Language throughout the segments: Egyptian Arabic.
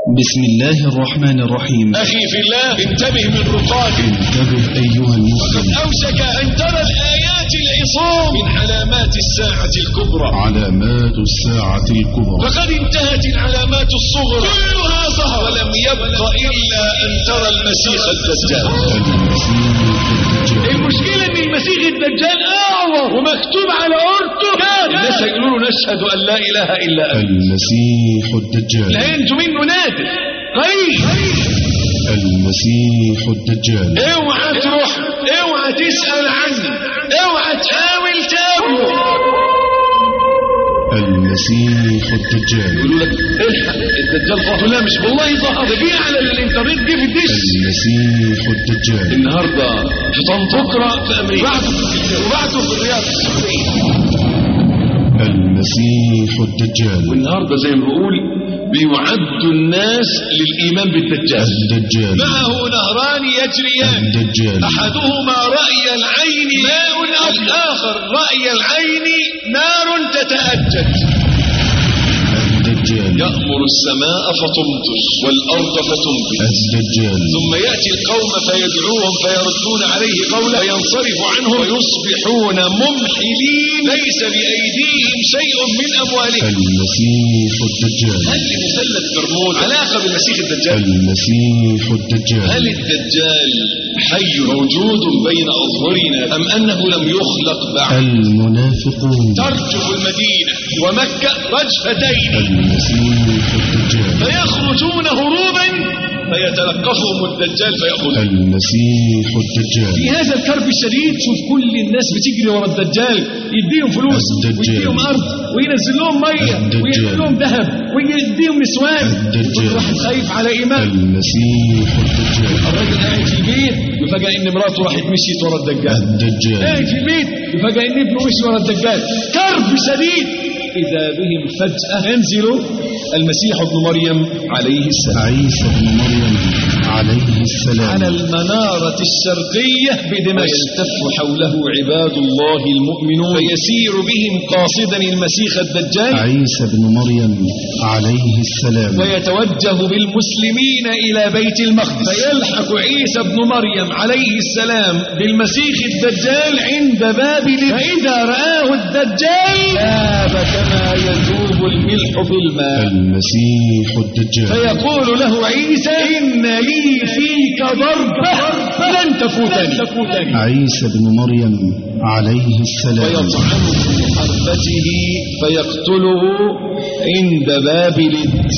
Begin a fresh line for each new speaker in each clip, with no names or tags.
بسم الله الرحمن الرحيم
أخي في الله انتبه من رقاك
انتبه أيها المسلم
أوشك أن ترى الآيات العصام من علامات الساعة الكبرى
علامات الساعة الكبرى
فقد انتهت العلامات الصغرى كلها ظهر ولم يبق إلا أن ترى المسيح الدجال
المسيح الدجال
المشكلة ان المسيح الدجال اعور ومكتوب على عورته الناس يقولوا له نشهد ان لا اله الا انت
المسيح الدجال
لا انتوا منه نادر طيب
المسيح الدجال
اوعى تروح اوعى تسأل عنه اوعى تحاول تقابله
المسيح الدجال
يقولوا لك الحق الدجال ظهر لا مش والله ظهر ده جه على الانترنت جه في الدش
المسيح الدجال
النهارده في طنطا بكره في امريكا وبعده في الرياض
المسيح الدجال
والنهارده زي ما بقول بيعد الناس للايمان بالدجال
الدجال
معه نهران يجريان
الدجال
احدهما راي العين ماء الاخر راي العين نار تتاجج
الدجال
يامر السماء فتمطر والارض فتنبت
الدجال
ثم ياتي القوم فيدعوهم فيردون عليه قولا فينصرف عنهم ويصبحون ممحلين ليس بايديهم شيء من اموالهم
المسيح الدجال
هل لمثلث برمودا علاقه بالمسيح الدجال
المسيح الدجال
هل الدجال حي موجود بين أظهرنا أم أنه لم يخلق بعد
المنافقون
ترجف المدينة ومكة رجفتين
المسيح الدجال
فيخرجون هروبا فيتلقفهم الدجال فيأخذهم
المسيح الدجال
في هذا الكرب الشديد شوف كل الناس بتجري ورا الدجال يديهم فلوس
الدجال.
ويديهم ارض وينزل لهم ميه
الدجال.
ويديهم لهم ذهب ويديهم نسوان
الدجال.
كل واحد خايف على ايمانه
المسيح الدجال
الراجل قاعد في البيت يفاجئ ان مراته راحت مشيت ورا الدجال
الدجال
قاعد في البيت يفاجئ ان ابنه مشي ورا الدجال كرب شديد اذا بهم فجاه ينزل المسيح ابن مريم عليه السلام
عيسى بن مريم عليه السلام
على المنارة الشرقية بدمشق يلتف حوله عباد الله المؤمنون فيسير بهم قاصدا المسيح الدجال
عيسى بن مريم عليه السلام
ويتوجه بالمسلمين إلى بيت المقدس فيلحق عيسى بن مريم عليه السلام بالمسيح الدجال عند باب لد فإذا رآه الدجال ذاب كما يذوب الملح في الماء
المسيح الدجال
فيقول له عيسى إن لي فيك ضربة لن تفوتني
عيسى بن مريم عليه السلام
ويطعنه في حربته فيقتله عند باب لد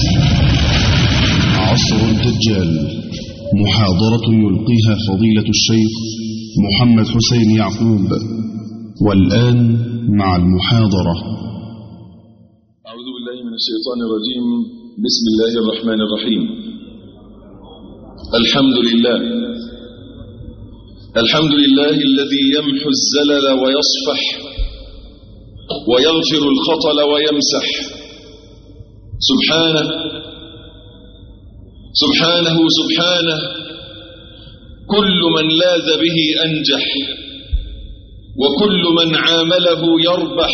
عصر الدجال محاضرة يلقيها فضيلة الشيخ محمد حسين يعقوب والآن مع المحاضرة
أعوذ بالله من الشيطان الرجيم بسم الله الرحمن الرحيم الحمد لله الحمد لله الذي يمحو الزلل ويصفح ويغفر الخطل ويمسح سبحانه سبحانه سبحانه كل من لاذ به أنجح وكل من عامله يربح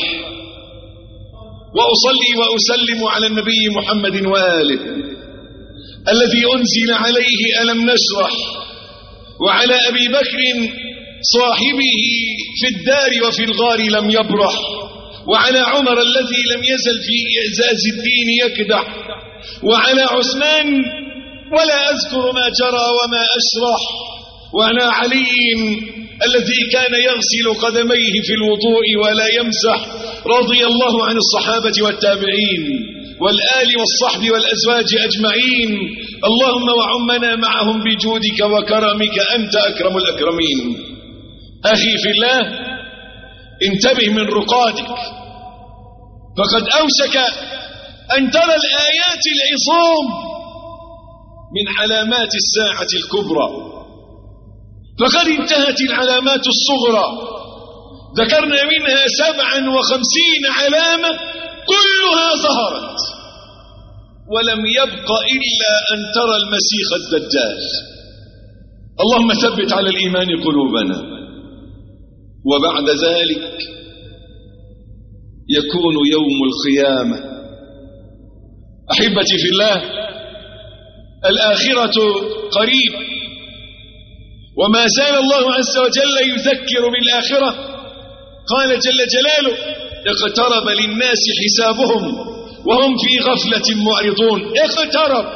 وأصلي وأسلم على النبي محمد وآله الذي أنزل عليه ألم نشرح وعلى أبي بكر صاحبه في الدار وفي الغار لم يبرح وعلى عمر الذي لم يزل في إعزاز الدين يكدح وعلى عثمان ولا أذكر ما جرى وما أشرح وعلى علي الذي كان يغسل قدميه في الوضوء ولا يمسح رضي الله عن الصحابة والتابعين والآل والصحب والأزواج أجمعين اللهم وعمنا معهم بجودك وكرمك أنت أكرم الأكرمين أخي في الله انتبه من رقادك فقد أوشك أن ترى الآيات العصام من علامات الساعة الكبرى فقد انتهت العلامات الصغرى ذكرنا منها سبعا وخمسين علامة كلها ظهرت ولم يبق إلا أن ترى المسيح الدجال اللهم ثبت على الإيمان قلوبنا وبعد ذلك يكون يوم القيامة أحبتي في الله الآخرة قريب وما زال الله عز وجل يذكر بالآخرة قال جل جلاله اقترب للناس حسابهم وهم في غفلة معرضون اقترب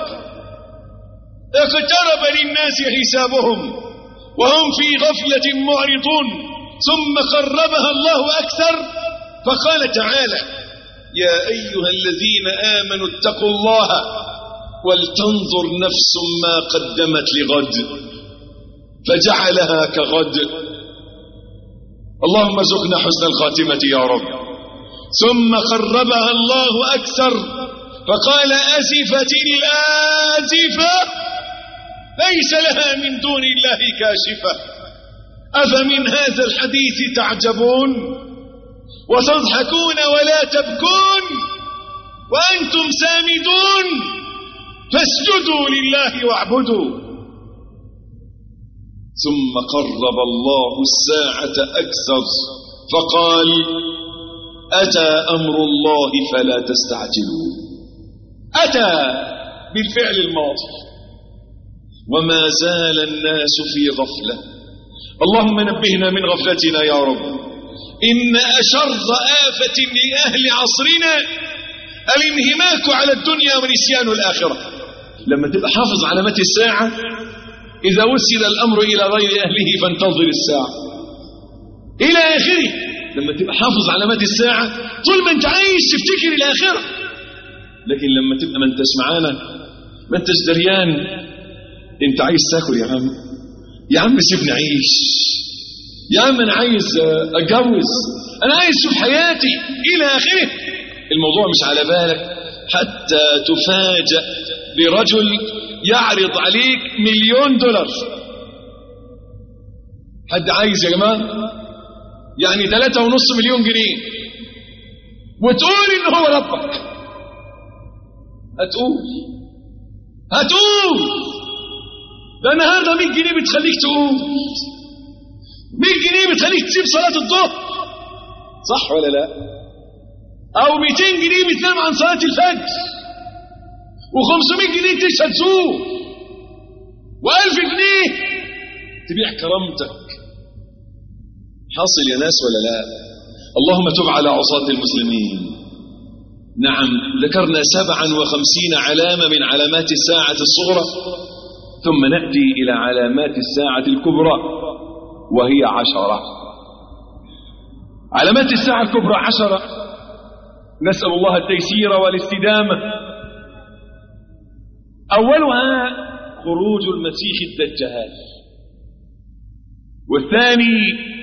اقترب للناس حسابهم وهم في غفلة معرضون ثم قربها الله أكثر فقال تعالى يا أيها الذين آمنوا اتقوا الله ولتنظر نفس ما قدمت لغد فجعلها كغد اللهم ارزقنا حسن الخاتمة يا رب ثم قربها الله أكثر فقال أزفت الآزفة ليس لها من دون الله كاشفة أفمن هذا الحديث تعجبون وتضحكون ولا تبكون وأنتم سامدون فاسجدوا لله واعبدوا ثم قرب الله الساعة أكثر فقال أتى أمر الله فلا تستعجلوا أتى بالفعل الماضي وما زال الناس في غفلة اللهم نبهنا من غفلتنا يا رب إن أشر آفة لأهل عصرنا الانهماك على الدنيا ونسيان الآخرة لما تبقى حافظ علامات الساعة إذا وسد الأمر إلى غير أهله فانتظر الساعة إلى آخره لما تبقى حافظ علامات الساعة طول ما أنت عايش تفتكر الآخرة لكن لما تبقى ما أنتش معانا ما أنتش دريان أنت عايز تاكل يا عم يا عم سيبني أعيش يا عم أنا عايز أتجوز أنا عايز أشوف حياتي إلى آخره الموضوع مش على بالك حتى تفاجأ برجل يعرض عليك مليون دولار حد عايز يا جماعة يعني ثلاثة ونص مليون جنيه وتقول ان هو ربك هتقول هتقول ده النهارده 100 جنيه بتخليك تقول 100 جنيه بتخليك تسيب صلاة الظهر صح ولا لا او 200 جنيه بتنام عن صلاة الفجر و500 جنيه تشهد سوق و1000 جنيه تبيع كرامتك حاصل يا ناس ولا لا اللهم تب على عصاة المسلمين نعم ذكرنا سبعا وخمسين علامة من علامات الساعة الصغرى ثم نأتي إلى علامات الساعة الكبرى وهي عشرة علامات الساعة الكبرى عشرة نسأل الله التيسير والاستدامة أولها خروج المسيح الدجال والثاني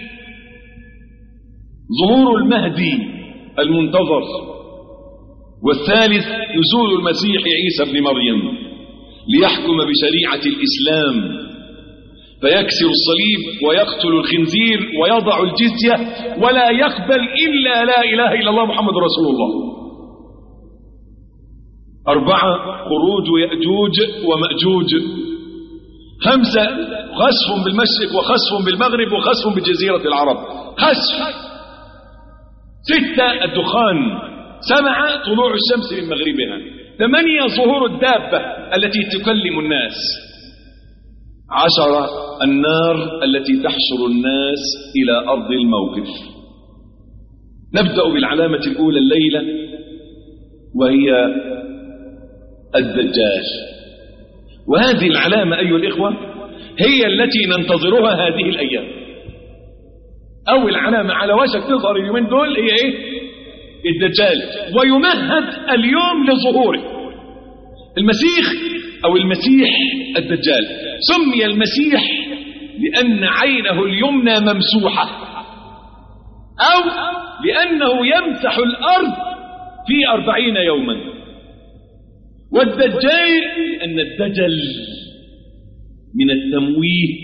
ظهور المهدي المنتظر والثالث نزول المسيح عيسى بن مريم ليحكم بشريعة الإسلام فيكسر الصليب ويقتل الخنزير ويضع الجزية ولا يقبل إلا لا إله إلا الله محمد رسول الله أربعة خروج يأجوج ومأجوج خمسة خسف بالمشرق وخسف بالمغرب وخسف بجزيرة العرب خسف ستة الدخان سبعة طلوع الشمس من مغربها ثمانية ظهور الدابة التي تكلم الناس عشرة النار التي تحشر الناس إلى أرض الموقف نبدأ بالعلامة الأولى الليلة وهي الدجال وهذه العلامة أيها الإخوة هي التي ننتظرها هذه الأيام أول علامة على وشك تظهر اليومين دول هي إيه الدجال ويمهد اليوم لظهوره المسيح أو المسيح الدجال سمي المسيح لأن عينه اليمنى ممسوحة أو لأنه يمسح الأرض في أربعين يوما والدجال لأن الدجل من التمويه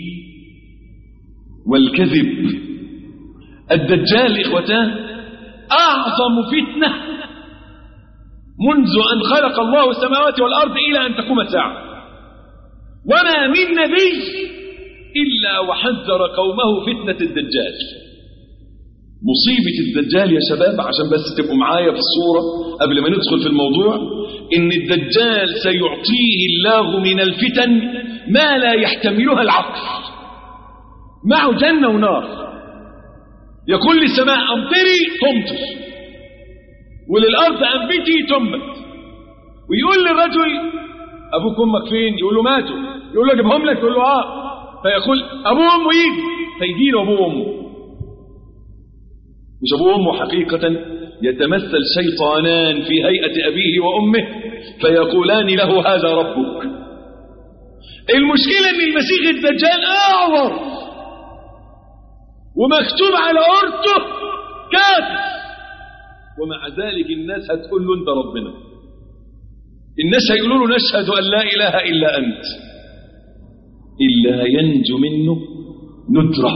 والكذب الدجال إخوتان أعظم فتنة منذ أن خلق الله السماوات والأرض إلى أن تقوم الساعة وما من نبي إلا وحذر قومه فتنة الدجال مصيبة الدجال يا شباب عشان بس تبقوا معايا في الصورة قبل ما ندخل في الموضوع إن الدجال سيعطيه الله من الفتن ما لا يحتملها العقل معه جنة ونار يقول للسماء أمطري تمطر وللأرض أنبتي تنبت ويقول للرجل أبوك وأمك فين يقول له ماتوا يقول له أجيبهم لك يقول له آه فيقول أبوه وأمه يجي فيجي له أبوه وأمه مش أبوه وأمه حقيقة يتمثل شيطانان في هيئة أبيه وأمه فيقولان له هذا ربك المشكلة أن المسيح الدجال أعور ومكتوب على عورته كافر ومع ذلك الناس هتقول له أنت ربنا الناس هيقولوا له نشهد أن لا إله إلا أنت إلا ينجو منه ندرة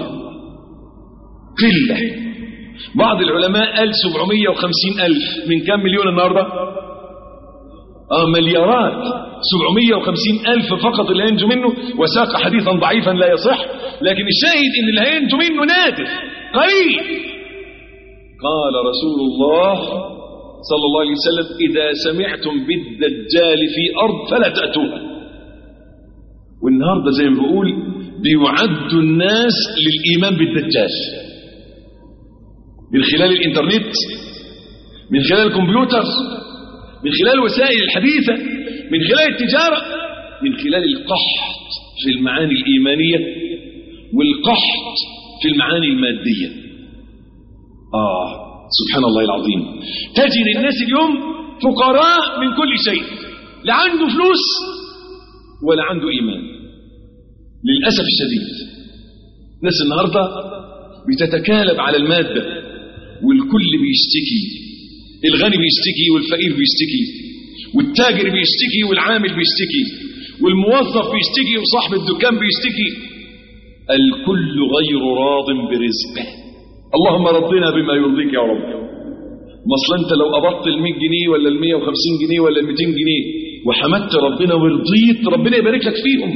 قلة بعض العلماء قال 750 ألف من كم مليون النهاردة آه مليارات 750 ألف فقط اللي هينجو منه وساق حديثا ضعيفا لا يصح لكن الشاهد ان اللي هينجو منه نادر قليل قال رسول الله صلى الله عليه وسلم إذا سمعتم بالدجال في أرض فلا تأتوها والنهاردة زي ما بقول بيعد الناس للإيمان بالدجال من خلال الإنترنت من خلال الكمبيوتر من خلال الوسائل الحديثة من خلال التجارة من خلال القحط في المعاني الإيمانية والقحط في المعاني المادية آه سبحان الله العظيم تجد الناس اليوم فقراء من كل شيء لا عنده فلوس ولا عنده إيمان للأسف الشديد الناس النهاردة بتتكالب على المادة والكل بيشتكي الغني بيشتكي والفقير بيشتكي والتاجر بيشتكي والعامل بيشتكي والموظف بيشتكي وصاحب الدكان بيشتكي الكل غير راض برزقه اللهم رضنا بما يرضيك يا رب ما اصل انت لو قبضت ال 100 جنيه ولا ال 150 جنيه ولا ال 200 جنيه وحمدت ربنا ورضيت ربنا يبارك لك فيهم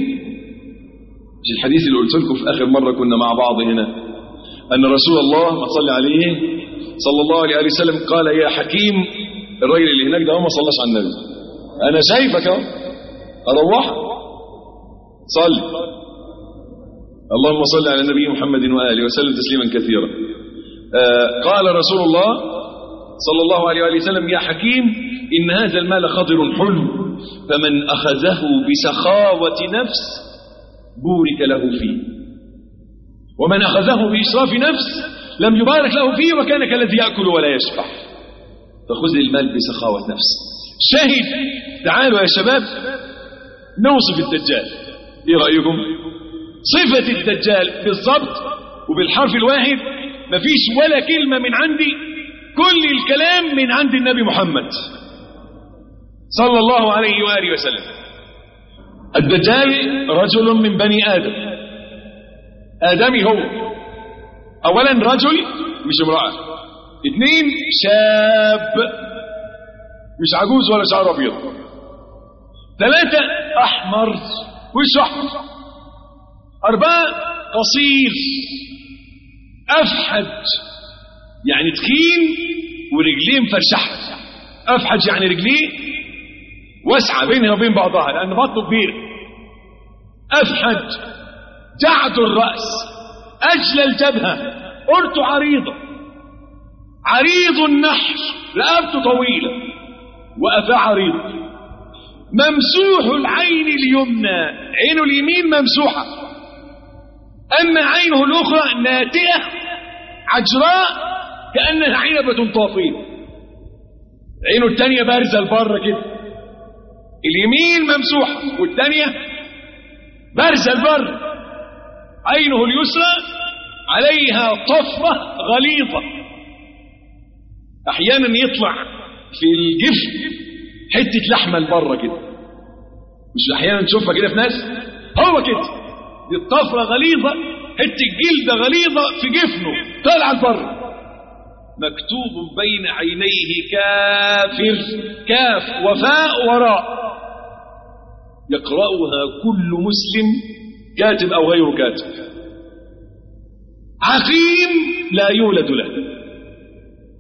مش الحديث اللي قلت لكم في اخر مره كنا مع بعض هنا ان رسول الله ما صلى عليه صلى الله عليه وسلم قال يا حكيم الراجل اللي هناك ده هو ما صلاش على النبي انا شايفك اهو اروحك صلي اللهم صل على النبي محمد واله وسلم تسليما كثيرا آه قال رسول الله صلى الله عليه وآله وسلم يا حكيم إن هذا المال خضر حلو فمن أخذه بسخاوة نفس بورك له فيه ومن أخذه بإشراف نفس لم يبارك له فيه وكان كالذي يأكل ولا يشبع فخذ المال بسخاوة نفس شهد تعالوا يا شباب نوصف الدجال ايه رأيكم صفة الدجال بالضبط وبالحرف الواحد مفيش ولا كلمة من عندي كل الكلام من عند النبي محمد صلى الله عليه وآله وسلم الدجال رجل من بني آدم آدمي هو أولا رجل مش امرأة اثنين شاب مش عجوز ولا شعر أبيض ثلاثة أحمر وش أحمر أربعة قصير أفحج يعني تخين ورجليه مفرشحة أفحج يعني رجليه واسعة بينها وبين بعضها لأن بطنه كبير أفحج جعد الرأس أجل الجبهة قرته عريضة عريض النحر رقبته طويلة وأفاه عريض ممسوح العين اليمنى عينه اليمين ممسوحة أما عينه الأخرى ناتئة عجراء كأنها عنبة طافية عينه الثانية بارزة لبره كده اليمين ممسوحة والثانية بارزة لبره عينه اليسرى عليها طفرة غليظة أحيانا يطلع في الجفن حتة لحمة لبره كده مش أحيانا تشوفها كده في ناس هو كده دي الطفرة غليظة حتة جلدة غليظة في جفنه طالعة لبره مكتوب بين عينيه كافر كاف وفاء وراء يقرأها كل مسلم كاتب أو غير كاتب عقيم لا يولد له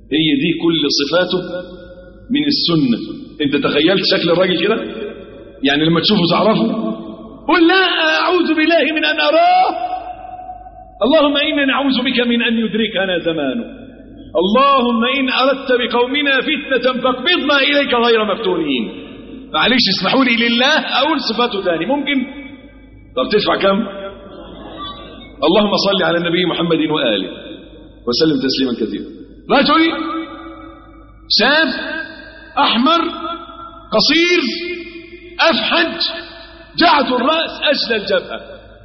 هي دي كل صفاته من السنة انت تخيلت شكل الراجل كده يعني لما تشوفه تعرفه قل لا أعوذ بالله من أن أراه اللهم إنا نعوذ بك من أن يدركنا زمانه اللهم إن أردت بقومنا فتنة فاقبضنا إليك غير مفتونين معلش اسمحوا لي لله أقول صفاته تاني ممكن طب تدفع كم اللهم صل على النبي محمد وآله وسلم تسليما كثيرا رجل شاب أحمر قصير أفحج جعد الرأس أجل الجبهة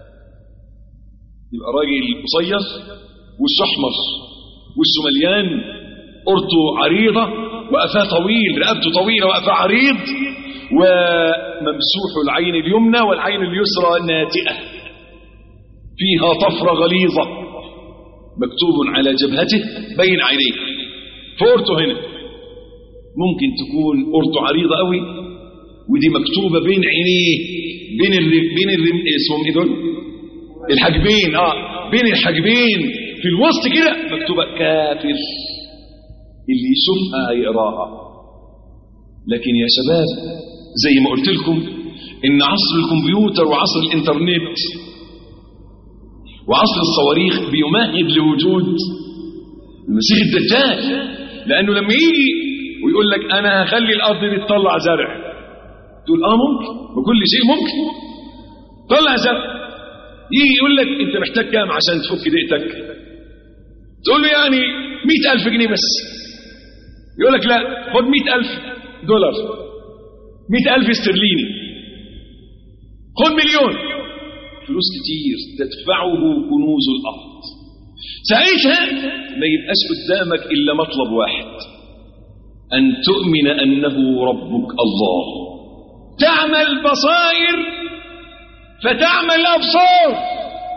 يبقى راجل قصير وشه أحمر وشه مليان قرطه عريضة وقفاه طويل رقبته طويلة وقفاه عريض وممسوح العين اليمنى والعين اليسرى ناتئة فيها طفرة غليظة مكتوب على جبهته بين عينيه فورته هنا ممكن تكون قرطه عريضة قوي ودي مكتوبة بين عينيه بين الرم بين الرم اسمهم ايه دول الحاجبين اه بين الحاجبين في الوسط كده مكتوبة كافر اللي يشوفها هيقراها لكن يا شباب زي ما قلت لكم ان عصر الكمبيوتر وعصر الانترنت وعصر الصواريخ بيمهد لوجود المسيح الدجال لانه لما يجي ويقول لك انا هخلي الارض دي تطلع زرع تقول اه ممكن بكل شيء ممكن طلع زرع يجي يقول لك انت محتاج كام عشان تفك دقيقتك تقول له يعني مئة ألف جنيه بس يقول لك لا خد مئة ألف دولار مئة ألف استرليني خد مليون فلوس كتير تدفعه كنوز الأرض ساعتها ما يبقاش قدامك إلا مطلب واحد أن تؤمن أنه ربك الله تعمل بصائر فتعمل أبصار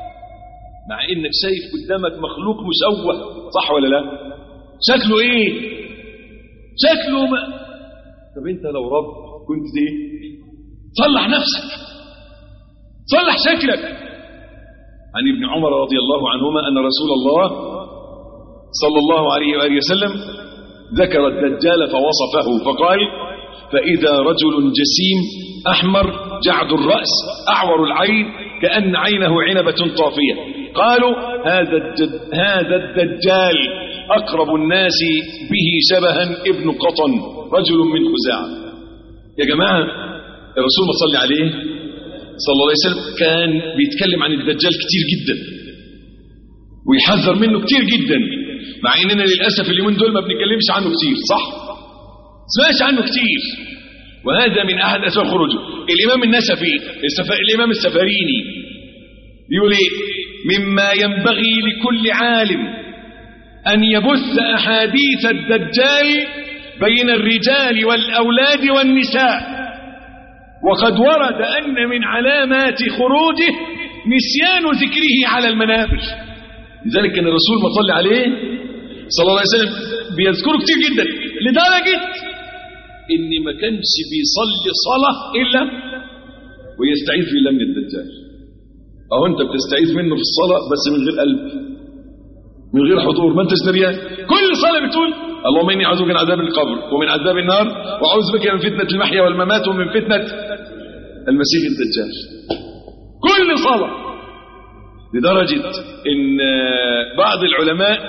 مع إنك شايف قدامك مخلوق مشوه صح ولا لا شكله إيه شكله ما طب أنت لو رب كنت إيه صلح نفسك صلح شكلك عن ابن عمر رضي الله عنهما أن رسول الله صلى الله عليه وآله وسلم ذكر الدجال فوصفه فقال فإذا رجل جسيم أحمر جعد الرأس أعور العين كأن عينه عنبة طافية قالوا هذا الجد هذا الدجال أقرب الناس به شبها ابن قطن رجل من خزاعة يا جماعة الرسول ما صلي عليه صلى الله عليه وسلم كان بيتكلم عن الدجال كتير جدا ويحذر منه كتير جدا مع اننا للاسف اليومين دول ما بنتكلمش عنه كتير صح سمعش عنه كتير وهذا من احد اسباب خروجه الامام النسفي السف... الامام السفريني يقول ايه مما ينبغي لكل عالم ان يبث احاديث الدجال بين الرجال والاولاد والنساء وقد ورد أن من علامات خروجه نسيان ذكره على المنابر لذلك كان الرسول ما صلى عليه صلى الله عليه وسلم بيذكره كتير جدا لدرجة ان ما كانش بيصلي صلاة إلا ويستعيذ بالله من الدجال أو أنت بتستعيذ منه في الصلاة بس من غير قلب من غير حضور ما انتش دريان كل صلاة بتقول اللهم إني أعوذ بك من عذاب القبر ومن عذاب النار وأعوذ بك من فتنة المحيا والممات ومن فتنة المسيح الدجال كل صلاة لدرجة إن بعض العلماء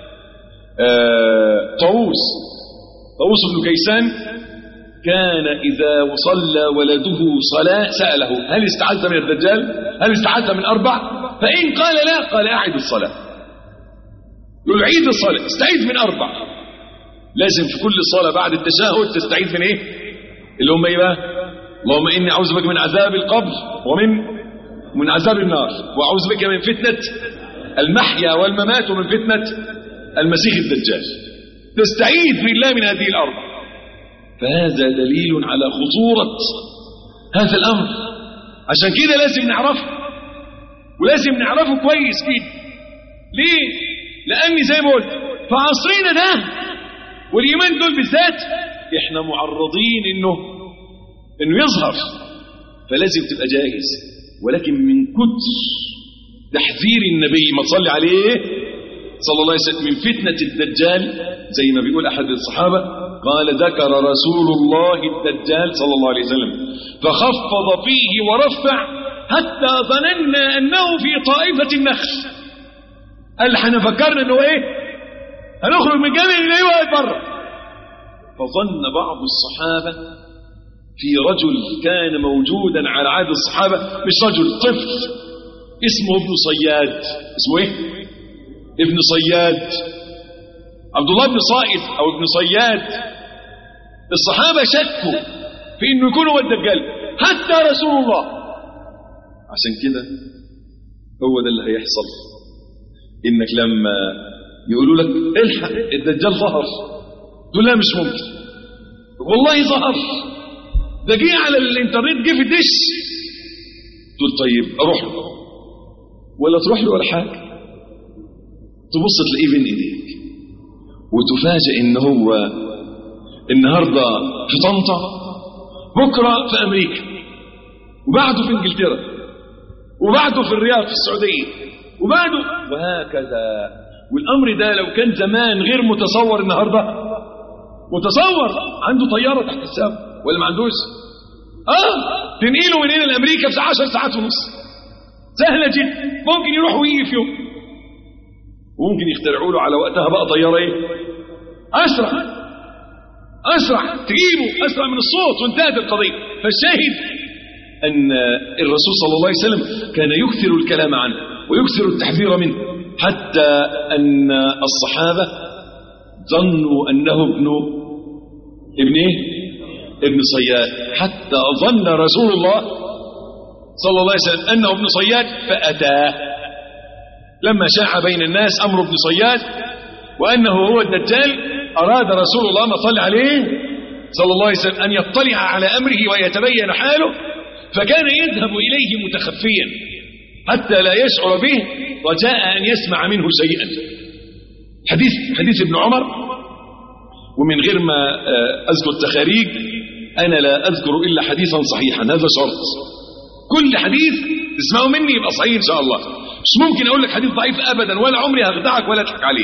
طاووس طاووس بن كيسان كان إذا صلى ولده صلاة سأله هل استعذ من الدجال هل استعذ من أربع فإن قال لا قال أعد الصلاة يقول عيد الصلاة استعيذ من أربع لازم في كل صلاة بعد التشهد تستعيذ من ايه اللي هم ايه بقى اللهم اني اعوذ بك من عذاب القبر ومن من عذاب النار واعوذ بك من فتنة المحيا والممات ومن فتنة المسيح الدجال تستعيذ بالله من هذه الاربع فهذا دليل على خطورة هذا الامر عشان كده لازم نعرفه ولازم نعرفه كويس جدا ليه لاني زي ما قلت في عصرنا ده واليومين دول بالذات احنا معرضين انه انه يظهر فلازم تبقى جاهز ولكن من كتر تحذير النبي ما تصلي عليه صلى الله عليه وسلم من فتنة الدجال زي ما بيقول أحد الصحابة قال ذكر رسول الله الدجال صلى الله عليه وسلم فخفض فيه ورفع حتى ظننا أنه في طائفة النخل قال احنا فكرنا انه ايه هنخرج من الجامع نلاقيه واقف بره فظن بعض الصحابة في رجل كان موجودا على عهد الصحابة مش رجل طفل اسمه ابن صياد اسمه ايه ابن صياد عبد الله بن صائد او ابن صياد الصحابة شكوا في انه يكون هو الدجال حتى رسول الله عشان كده هو ده اللي هيحصل انك لما يقولوا لك الحق الدجال ظهر تقول لا مش ممكن والله ظهر ده جه على الانترنت جه في الدش تقول طيب اروح له ولا تروح له ولا حاجه تبص تلاقيه بين ايديك وتفاجئ ان هو النهارده في طنطا بكره في امريكا وبعده في انجلترا وبعده في الرياض في السعوديه وبعده وهكذا والامر ده لو كان زمان غير متصور النهارده متصور عنده طياره تحت السماء ولا ما عندوش اه تنقله من هنا لامريكا في 10 ساعات ونص سهله جدا ممكن يروح ويجي في يوم وممكن يخترعوا له على وقتها بقى طياره ايه اسرع اسرع تجيبه اسرع من الصوت وانتهت القضيه فالشاهد ان الرسول صلى الله عليه وسلم كان يكثر الكلام عنه ويكثر التحذير منه حتى ان الصحابه ظنوا انه ابن ابن ايه ابن صياد حتى ظن رسول الله صلى الله عليه وسلم انه ابن صياد فاتاه لما شاع بين الناس امر ابن صياد وانه هو الدجال اراد رسول الله ما صلى عليه صلى الله عليه وسلم ان يطلع على امره ويتبين حاله فكان يذهب اليه متخفيا حتى لا يشعر به رجاء ان يسمع منه شيئا حديث حديث ابن عمر ومن غير ما اذكر تخاريج انا لا اذكر الا حديثا صحيحا هذا شرط كل حديث تسمعه مني يبقى صحيح ان شاء الله مش ممكن اقول لك حديث ضعيف ابدا ولا عمري هخدعك ولا اضحك عليك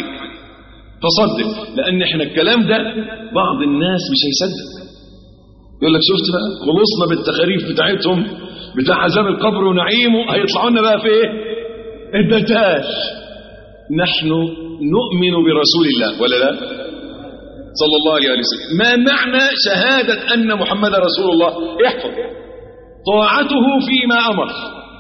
فصدق لان احنا الكلام ده بعض الناس مش هيصدق يقول لك شفت بقى خلصنا بالتخاريف بتاعتهم بتاع عذاب القبر ونعيمه هيطلعوا لنا بقى في ايه الدجال نحن نؤمن برسول الله ولا لا صلى الله عليه وسلم ما معنى شهادة أن محمد رسول الله احفظ طاعته فيما أمر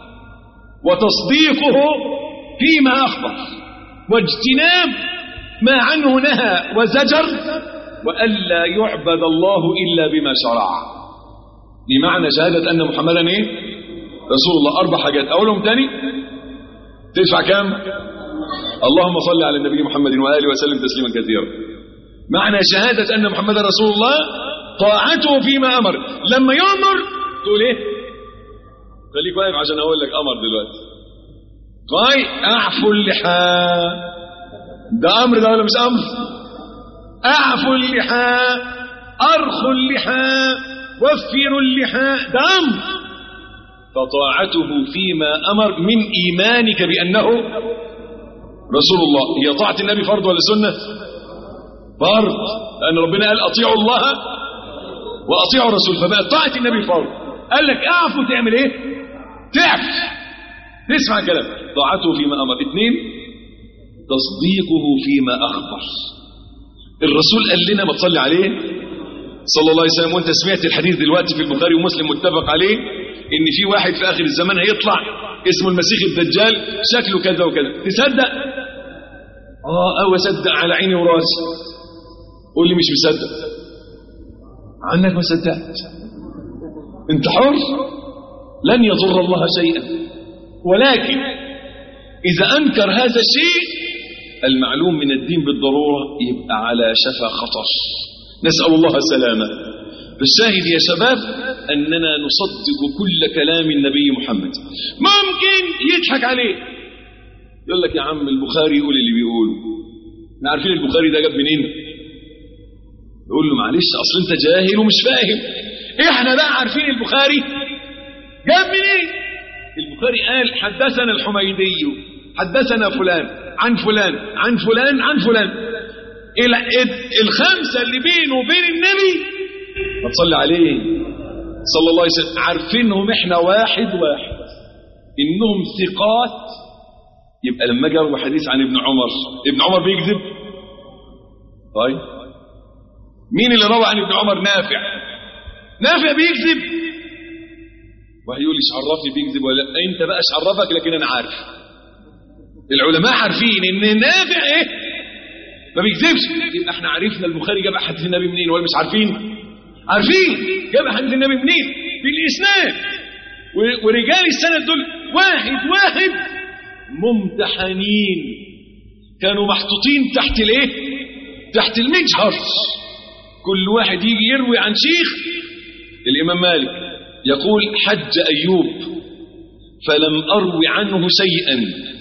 وتصديقه فيما أخبر واجتناب ما عنه نهى وزجر وألا يعبد الله إلا بما شرع بمعنى شهادة أن محمدا إيه؟ رسول الله أربع حاجات أولهم تاني تدفع كام اللهم صل على النبي محمد وآله وسلم تسليما كثيرا معنى شهادة أن محمد رسول الله طاعته فيما أمر لما يأمر تقول إيه خليك واقف عشان أقول لك أمر دلوقتي طيب أعفوا اللحى ده أمر ده ولا مش أمر أعفوا اللحى أرخوا اللحى وفروا اللحى ده أمر فطاعته فيما أمر من إيمانك بأنه رسول الله هي طاعة النبي فرض ولا سنة فرض لأن ربنا قال أطيعوا الله وأطيعوا الرسول فبقى طاعة النبي فرض قال لك أعفو تعمل إيه تعف تسمع كلام طاعته فيما أمر اثنين تصديقه فيما أخبر الرسول قال لنا ما تصلي عليه صلى الله عليه وسلم وانت سمعت الحديث دلوقتي في البخاري ومسلم متفق عليه ان في واحد في اخر الزمان هيطلع اسمه المسيح الدجال شكله كذا وكذا تصدق اه او اصدق على عيني وراسي قول لي مش مصدق عنك ما صدقت انت حر لن يضر الله شيئا ولكن اذا انكر هذا الشيء المعلوم من الدين بالضروره يبقى على شفا خطر نسال الله السلامه فالشاهد يا شباب أننا نصدق كل كلام النبي محمد ممكن يضحك عليه يقول لك يا عم البخاري يقول اللي بيقوله احنا عارفين البخاري ده جاب منين يقول له معلش اصل انت جاهل ومش فاهم احنا بقى عارفين البخاري جاب منين البخاري قال حدثنا الحميدي حدثنا فلان عن فلان عن فلان عن فلان الخمسة اللي بينه وبين النبي ما تصلي عليه صلى الله عليه وسلم عارفينهم احنا واحد واحد انهم ثقات يبقى لما اجي اروي حديث عن ابن عمر ابن عمر بيكذب طيب مين اللي روى عن ابن عمر نافع نافع بيكذب واحد يقول لي عرفني بيكذب ولا لا انت بقى عرفك لكن انا عارف العلماء عارفين ان نافع ايه ما بيكذبش يبقى احنا عرفنا البخاري جاب حديث النبي منين ولا مش عارفين عارفين جاب حديث النبي منين بالاسناد ورجال السند دول واحد واحد ممتحنين كانوا محطوطين تحت الايه تحت المجهر كل واحد يجي يروي عن شيخ الامام مالك يقول حج ايوب فلم اروي عنه شيئا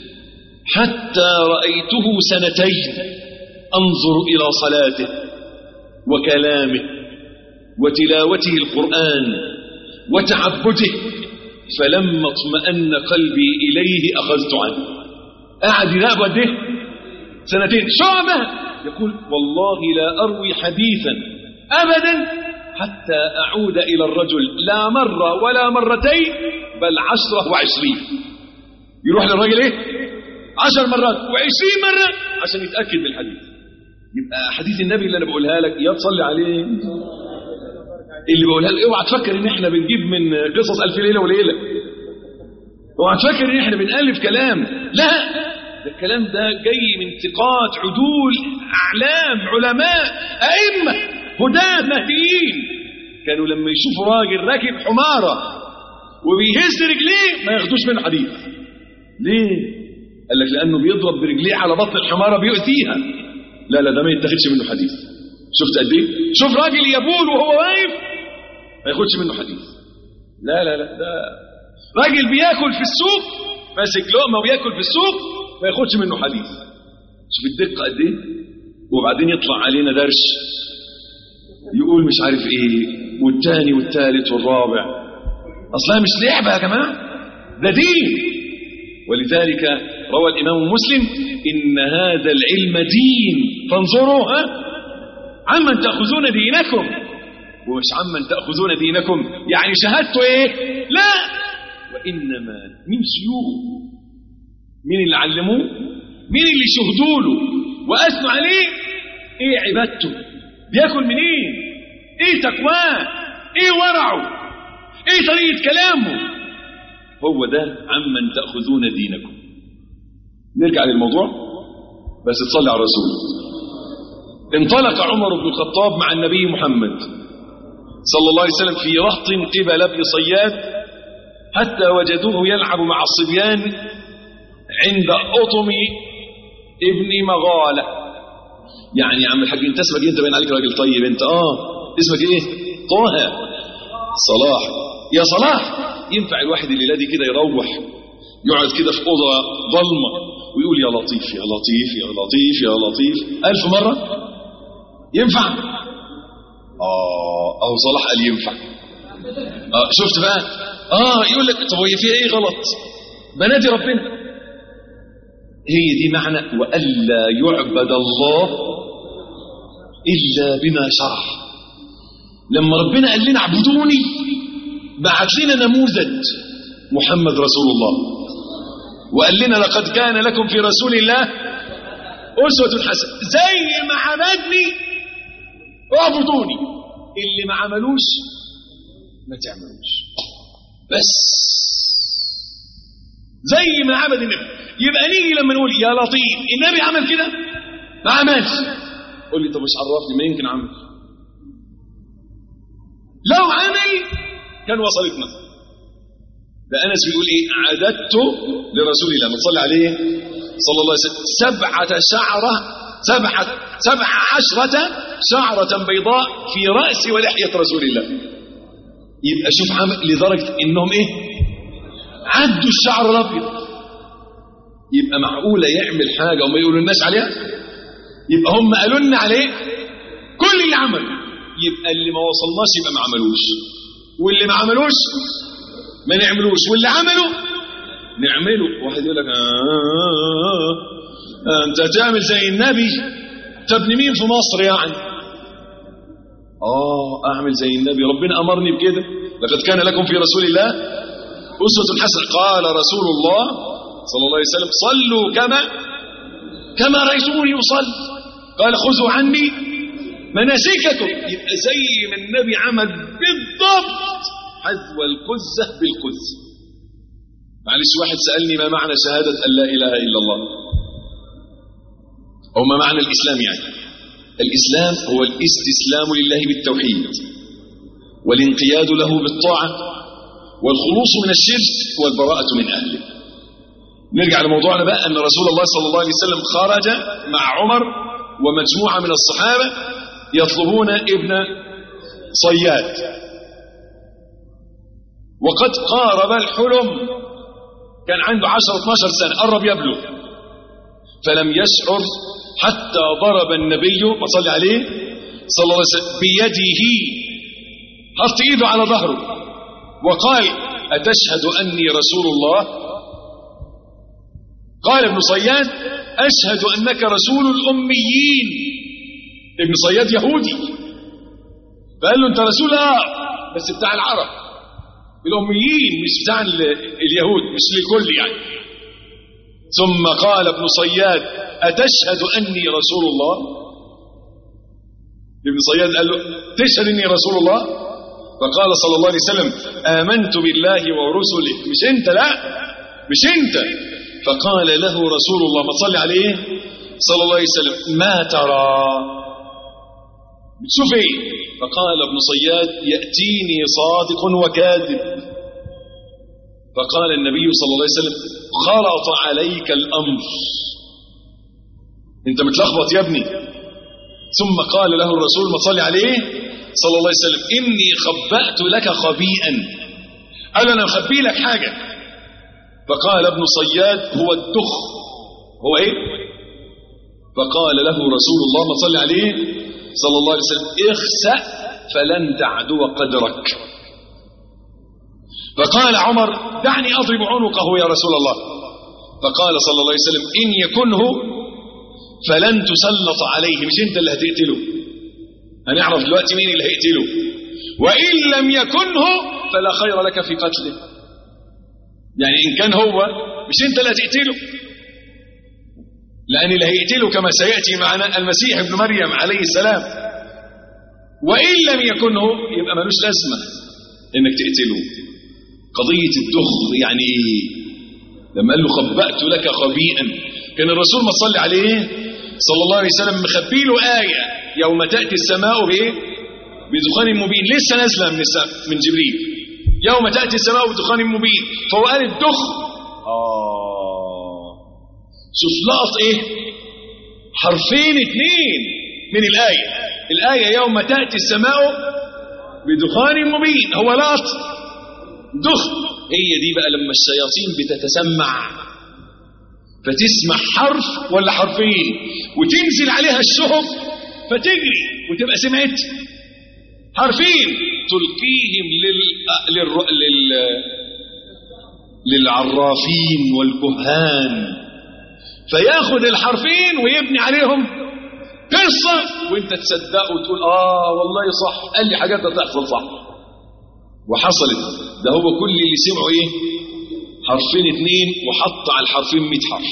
حتى رايته سنتين انظر الى صلاته وكلامه وتلاوته القران وتعبده فلما اطمأن قلبي إليه أخذت عنه قاعد يراقب قد ايه سنتين شعبة يقول والله لا أروي حديثا أبدا حتى أعود إلى الرجل لا مرة ولا مرتين بل عشرة وعشرين يروح للراجل ايه عشر مرات وعشرين مرة عشان يتأكد بالحديث يبقى حديث النبي اللي أنا بقولها لك يا تصلي عليه اللي بقولها لك اوعى تفكر ان احنا بنجيب من قصص الف ليله وليله اوعى تفكر ان احنا بنالف كلام لا ده الكلام ده جاي من ثقات عدول اعلام علماء ائمه هداه مهديين كانوا لما يشوفوا راجل راكب حماره وبيهز رجليه ما ياخدوش منه حديث ليه قال لك لانه بيضرب برجليه على بطن الحماره بيؤذيها لا لا ده ما يتاخدش منه حديث شفت قد ايه شوف راجل يبول وهو واقف ما ياخدش منه حديث لا لا لا ده راجل بياكل في السوق ماسك لقمه وياكل في السوق ما ياخدش منه حديث شوف الدقه قد ايه وبعدين يطلع علينا درش يقول مش عارف ايه والتاني والتالت والرابع اصلا مش لعبه يا جماعه ده دين ولذلك روى الامام مسلم ان هذا العلم دين فانظروا ها عمن تاخذون دينكم ومش عمن تاخذون دينكم يعني شهادته ايه لا وانما من شيوخه مين اللي علموه مين اللي شهدوا له واثنوا عليه ايه عبادته بياكل منين ايه تقواه ايه ورعه ايه طريقه كلامه هو ده عمن تاخذون دينكم نرجع للموضوع بس تصلي على الرسول انطلق عمر بن الخطاب مع النبي محمد صلى الله عليه وسلم في رهط قبل ابن صياد حتى وجدوه يلعب مع الصبيان عند أطم ابن مغالة يعني يا عم الحاج انت اسمك إيه؟ انت باين عليك راجل طيب انت اه اسمك ايه طه صلاح يا صلاح ينفع الواحد الليله دي كده يروح يقعد كده في اوضه ضلمه ويقول يا لطيف يا لطيف يا لطيف يا لطيف ألف مرة ينفع آه أو صلاح قال ينفع آه شفت بقى آه يقول لك طب هي فيها إيه غلط بنادي ربنا هي دي معنى وألا يعبد الله إلا بما شرع لما ربنا قال لنا اعبدوني بعت لنا نموذج محمد رسول الله وقال لنا لقد كان لكم في رسول الله أسوة حسنة زي ما عبدني اعبدوني اللي ما عملوش ما تعملوش بس زي ما عبد النبي يبقى نيجي لما نقول يا لطيف النبي عمل كده ما عملش قول لي طب مش عرفني ما يمكن عمل لو عمل كان وصلتنا ده انس بيقول ايه عددت لرسول الله من صلى عليه صلى الله عليه وسلم سبعة شعرة سبعة سبع عشرة شعرة بيضاء في رأس ولحية رسول الله يبقى شوف عمل لدرجة انهم ايه عدوا الشعر الابيض يبقى معقولة يعمل حاجة وما يقولوا الناس عليها يبقى هم قالوا لنا عليه كل اللي عمله يبقى اللي ما وصلناش يبقى ما عملوش واللي ما عملوش ما نعملوش واللي عملوا نعمله واحد يقول لك آه آه انت تعمل زي النبي تبني مين في مصر يعني اه اعمل زي النبي ربنا امرني بكده لقد كان لكم في رسول الله اسوه حسنه قال رسول الله صلى الله عليه وسلم صلوا كما كما رايتموني اصلي قال خذوا عني مناسككم يبقى زي ما النبي عمل بالضبط حذو القزه بالقزه معلش واحد سالني ما معنى شهاده ان لا اله الا الله او ما معنى الاسلام يعني الإسلام هو الاستسلام لله بالتوحيد والانقياد له بالطاعة والخلوص من الشرك والبراءة من أهله نرجع لموضوعنا بقى أن رسول الله صلى الله عليه وسلم خرج مع عمر ومجموعة من الصحابة يطلبون ابن صياد وقد قارب الحلم كان عنده 10 12 سنة قرب يبلغ فلم يشعر حتى ضرب النبي ما صلي عليه صلى الله عليه وسلم بيده حط ايده على ظهره وقال أتشهد أني رسول الله قال ابن صياد أشهد أنك رسول الأميين ابن صياد يهودي فقال له أنت رسول آه بس بتاع العرب الأميين مش بتاع اليهود مش للكل يعني ثم قال ابن صياد أتشهد أني رسول الله ابن صياد قال له تشهد أني رسول الله فقال صلى الله عليه وسلم آمنت بالله ورسله مش أنت لا مش أنت فقال له رسول الله ما تصلي عليه صلى الله عليه وسلم ما ترى بتشوف ايه فقال ابن صياد يأتيني صادق وكاذب فقال النبي صلى الله عليه وسلم خلط عليك الأمر انت متلخبط يا ابني ثم قال له الرسول ما تصلي عليه صلى الله عليه وسلم إني خبأت لك خبيئا قال أنا مخبي لك حاجة فقال ابن صياد هو الدخ هو ايه فقال له رسول الله ما تصلي عليه صلى الله عليه وسلم اخسأ فلن تعدو قدرك فقال عمر دعني أضرب عنقه يا رسول الله فقال صلى الله عليه وسلم إن يكنه فلن تسلط عليه مش انت اللي هتقتله هنعرف دلوقتي مين اللي هيقتله وإن لم يكنه فلا خير لك في قتله يعني إن كان هو مش انت اللي هتقتله لأن اللي هيقتله كما سيأتي معنا المسيح ابن مريم عليه السلام وإن لم يكنه يبقى ملوش لازمة إنك تقتله قضية الدخ يعني إيه لما قال له خبأت لك خبيئا كان الرسول ما صلي عليه صلى الله عليه وسلم مخبي له آية يوم تأتي السماء بإيه بدخان مبين لسه نازلة من, من جبريل يوم تأتي السماء بدخان مبين فهو قال الدخ آه شوف لقط إيه حرفين اتنين من الآية الآية يوم تأتي السماء بدخان مبين هو لقط دخ هي دي بقى لما الشياطين بتتسمع فتسمع حرف ولا حرفين وتنزل عليها الشهب فتجري وتبقى سمعت حرفين تلقيهم لل... لل... لل... للعرافين والكهان فياخد الحرفين ويبني عليهم قصة وانت تصدق وتقول اه والله صح قال لي حاجات هتحصل صح وحصلت ده هو كل اللي سمعوا ايه حرفين اتنين وحط على الحرفين 100 حرف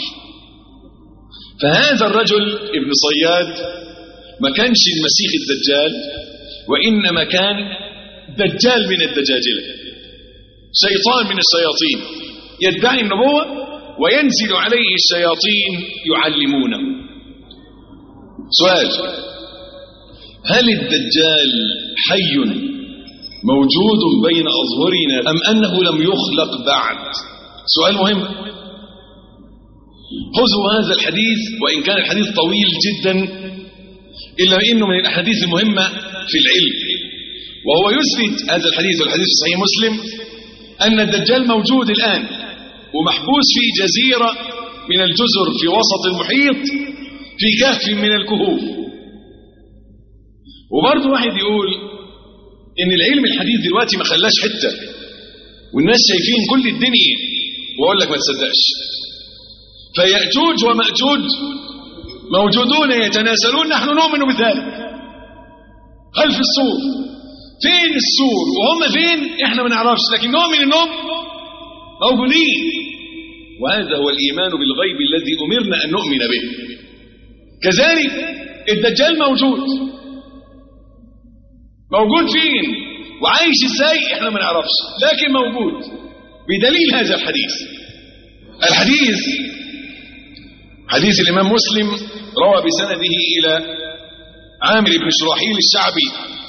فهذا الرجل ابن صياد ما كانش المسيح الدجال وإنما كان دجال من الدجاجلة شيطان من الشياطين يدعي النبوة وينزل عليه الشياطين يعلمونه سؤال هل الدجال حي موجود بين أظهرنا أم أنه لم يخلق بعد سؤال مهم خذوا هذا الحديث وإن كان الحديث طويل جدا إلا إنه من الأحاديث المهمة في العلم وهو يثبت هذا الحديث والحديث صحيح مسلم أن الدجال موجود الآن ومحبوس في جزيرة من الجزر في وسط المحيط في كهف من الكهوف وبرضه واحد يقول ان العلم الحديث دلوقتي ما خلاش حته والناس شايفين كل الدنيا واقول لك ما تصدقش فيأجوج ومأجوج موجودون يتناسلون نحن نؤمن بذلك خلف السور فين السور وهم فين احنا ما نعرفش لكن نؤمن انهم موجودين وهذا هو الايمان بالغيب الذي امرنا ان نؤمن به كذلك الدجال موجود موجود فين وعايش ازاي احنا ما نعرفش لكن موجود بدليل هذا الحديث الحديث حديث الامام مسلم روى بسنده الى عامر بن شراحيل الشعبي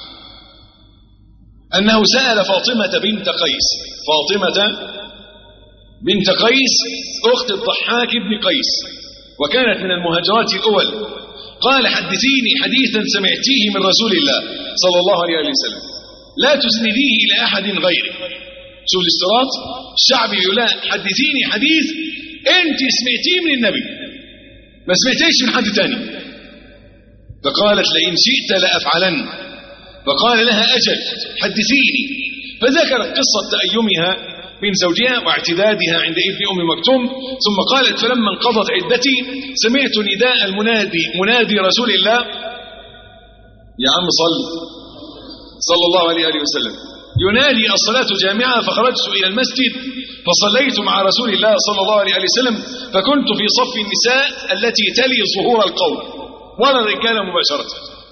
انه سال فاطمه بنت قيس فاطمه بنت قيس اخت الضحاك بن قيس وكانت من المهاجرات الاول قال حدثيني حديثا سمعتيه من رسول الله صلى الله عليه وسلم لا تسنديه الى احد غيره شوف الاشتراط الشعبي يقول لها حدثيني حديث انت سمعتيه من النبي ما سمعتيش من حد تاني فقالت لئن شئت لافعلن فقال لها اجل حدثيني فذكرت قصه تأيمها من زوجها واعتدادها عند ابن ام مكتوم ثم قالت فلما انقضت عدتي سمعت نداء المنادي منادي رسول الله يا عم صل صلى الله عليه وآله وسلم ينادي الصلاة جامعة فخرجت إلى المسجد فصليت مع رسول الله صلى الله عليه وسلم فكنت في صف النساء التي تلي ظهور القوم ولا الرجال مباشرة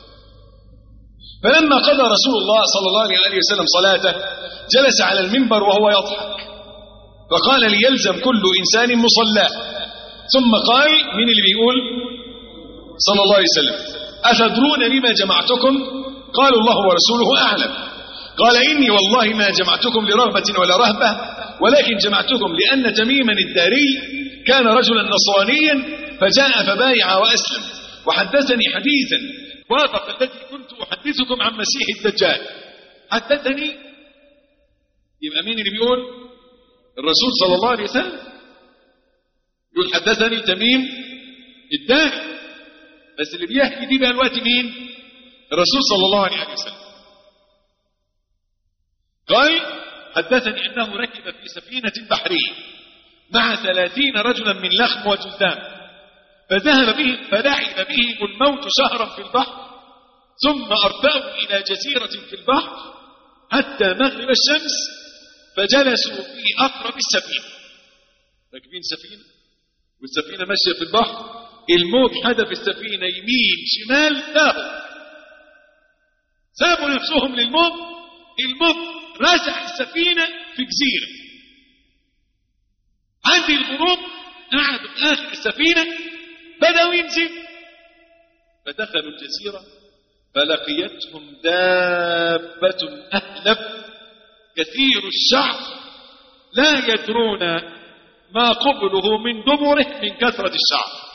فلما قضى رسول الله صلى الله عليه وسلم صلاته جلس على المنبر وهو يضحك فقال ليلزم كل إنسان مصلاه ثم قال من اللي بيقول صلى الله عليه وسلم أتدرون لما جمعتكم قالوا الله ورسوله أعلم قال إني والله ما جمعتكم لرغبة ولا رهبة ولكن جمعتكم لأن تميما الداري كان رجلا نصرانيا فجاء فبايع وأسلم وحدثني حديثا وافق الذي كنت أحدثكم عن مسيح الدجال حدثني يبقى مين اللي بيقول الرسول صلى الله عليه وسلم يقول حدثني تميم الداري بس اللي بيحكي دي بقى الوقت مين الرسول صلى الله عليه وسلم قال حدثني أنه ركب في سفينة بحرية مع ثلاثين رجلا من لخم وجذام فذهب بهم فلعب بهم الموت شهرا في البحر ثم أرتأوا إلى جزيرة في البحر حتى مغرب الشمس فجلسوا في أقرب السفينة راكبين سفينة والسفينة ماشية في البحر الموج حدف السفينة يمين شمال لا سابوا نفسهم للموج الموج رزع السفينة في جزيرة عند الغروب قعدوا في آخر السفينة بدأوا ينزلوا فدخلوا الجزيرة فلقيتهم دابة أهلب كثير الشعر لا يدرون ما قبله من دبره من كثرة الشعر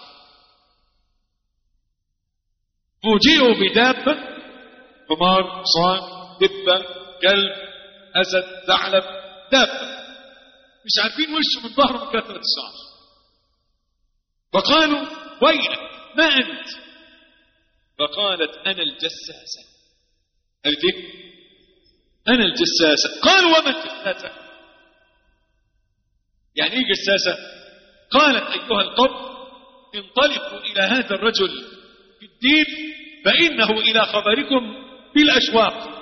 فوجئوا بدابة حمار صان دبة كلب أسد ثعلب دابة مش عارفين وشه من ظهره من كثرة الشعر فقالوا ويلك ما أنت فقالت أنا الجساسة قالت إيه أنا الجساسة قالوا وما الجساسة يعني إيه جساسة قالت أيها القوم انطلقوا إلى هذا الرجل في الدين فإنه إلى خبركم بالأشواق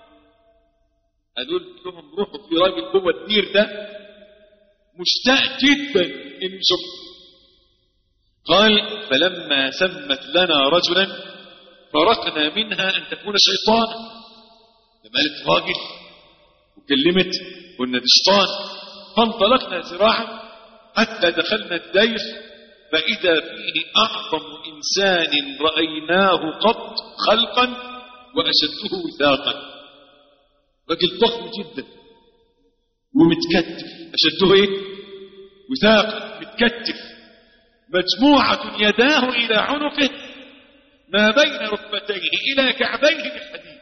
أقول لهم روحوا في راجل جوه الدير ده مشتاق جدا إن نشوفه قال فلما سمت لنا رجلا فرقنا منها أن تكون شيطانا لما قالت راجل وكلمت قلنا دي شيطان فانطلقنا ذراعا حتى دخلنا الدير فإذا فيه أعظم إنسان رأيناه قط خلقا وأشده وثاقا راجل ضخم جدا ومتكتف أشده إيه؟ وثاقا متكتف مجموعة يداه إلى عنقه ما بين ركبتيه إلى كعبيه بالحديد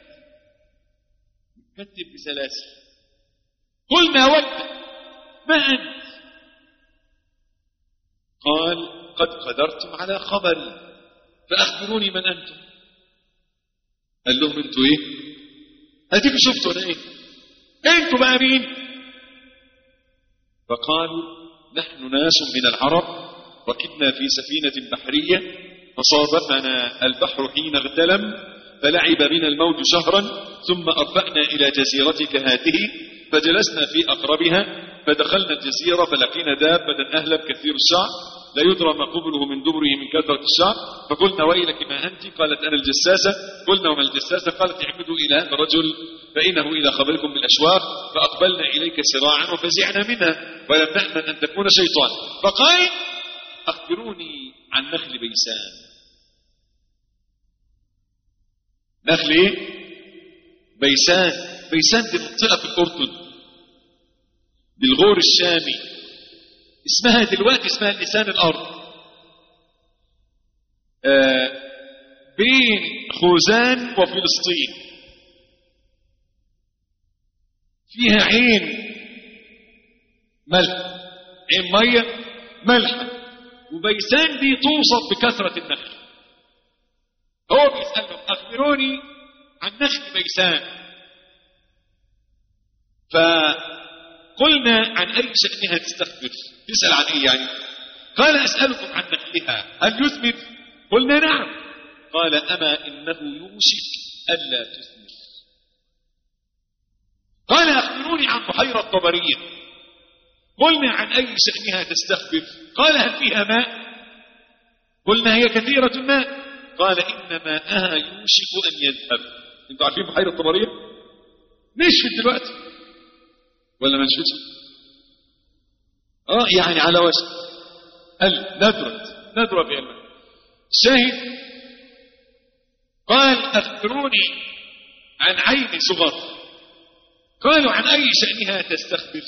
متكتف بسلاسل قلنا ود ما أنت قال قد قدرتم على خبري فأخبروني من أنتم قال لهم أنتوا إيه هديكوا شفتوا أنا إيه أنتوا بقى مين فقالوا
نحن ناس من العرب ركبنا في سفينة بحرية فصادفنا البحر حين اغتلم فلعب بنا الموج شهرا ثم أرفأنا إلى جزيرتك هذه فجلسنا في أقربها فدخلنا الجزيرة فلقينا دابة أهلب كثير الشعر لا يدرى ما قبله من دبره من كثرة الشعر فقلنا ويلك ما أنت قالت أنا الجساسة قلنا وما الجساسة قالت اعمدوا إلى هذا الرجل فإنه إذا خبركم بالأشواق فأقبلنا إليك سراعا وفزعنا منها ولم نأمن أن تكون شيطان فقال أخبروني عن نخل بيسان نخل إيه؟ بيسان بيسان دي منطقة في الأردن بالغور الشامي اسمها دلوقتي اسمها لسان الأرض آه بين خوزان وفلسطين فيها عين ملح عين مية ملح وبيسان دي توصف بكثرة النخل هو بيسألهم أخبروني عن نخل بيسان فقلنا عن أي شأنها تستخبر تسأل عن إيه يعني قال أسألكم عن نخلها هل يثمر قلنا نعم قال أما إنه يوشك ألا تثمر قال أخبروني عن بحيرة طبرية قلنا عن أي شأنها تستخبر قال هل فيها ماء قلنا هي كثيرة الماء قال إن ماءها يوشك أن يذهب انتوا عارفين بحيرة طبرية نشفت دلوقتي ولا ما نشفتش اه يعني على وجه قال ندرت ندرة في الماء الشاهد قال أخبروني عن عين صغر قالوا عن أي شأنها تستخبر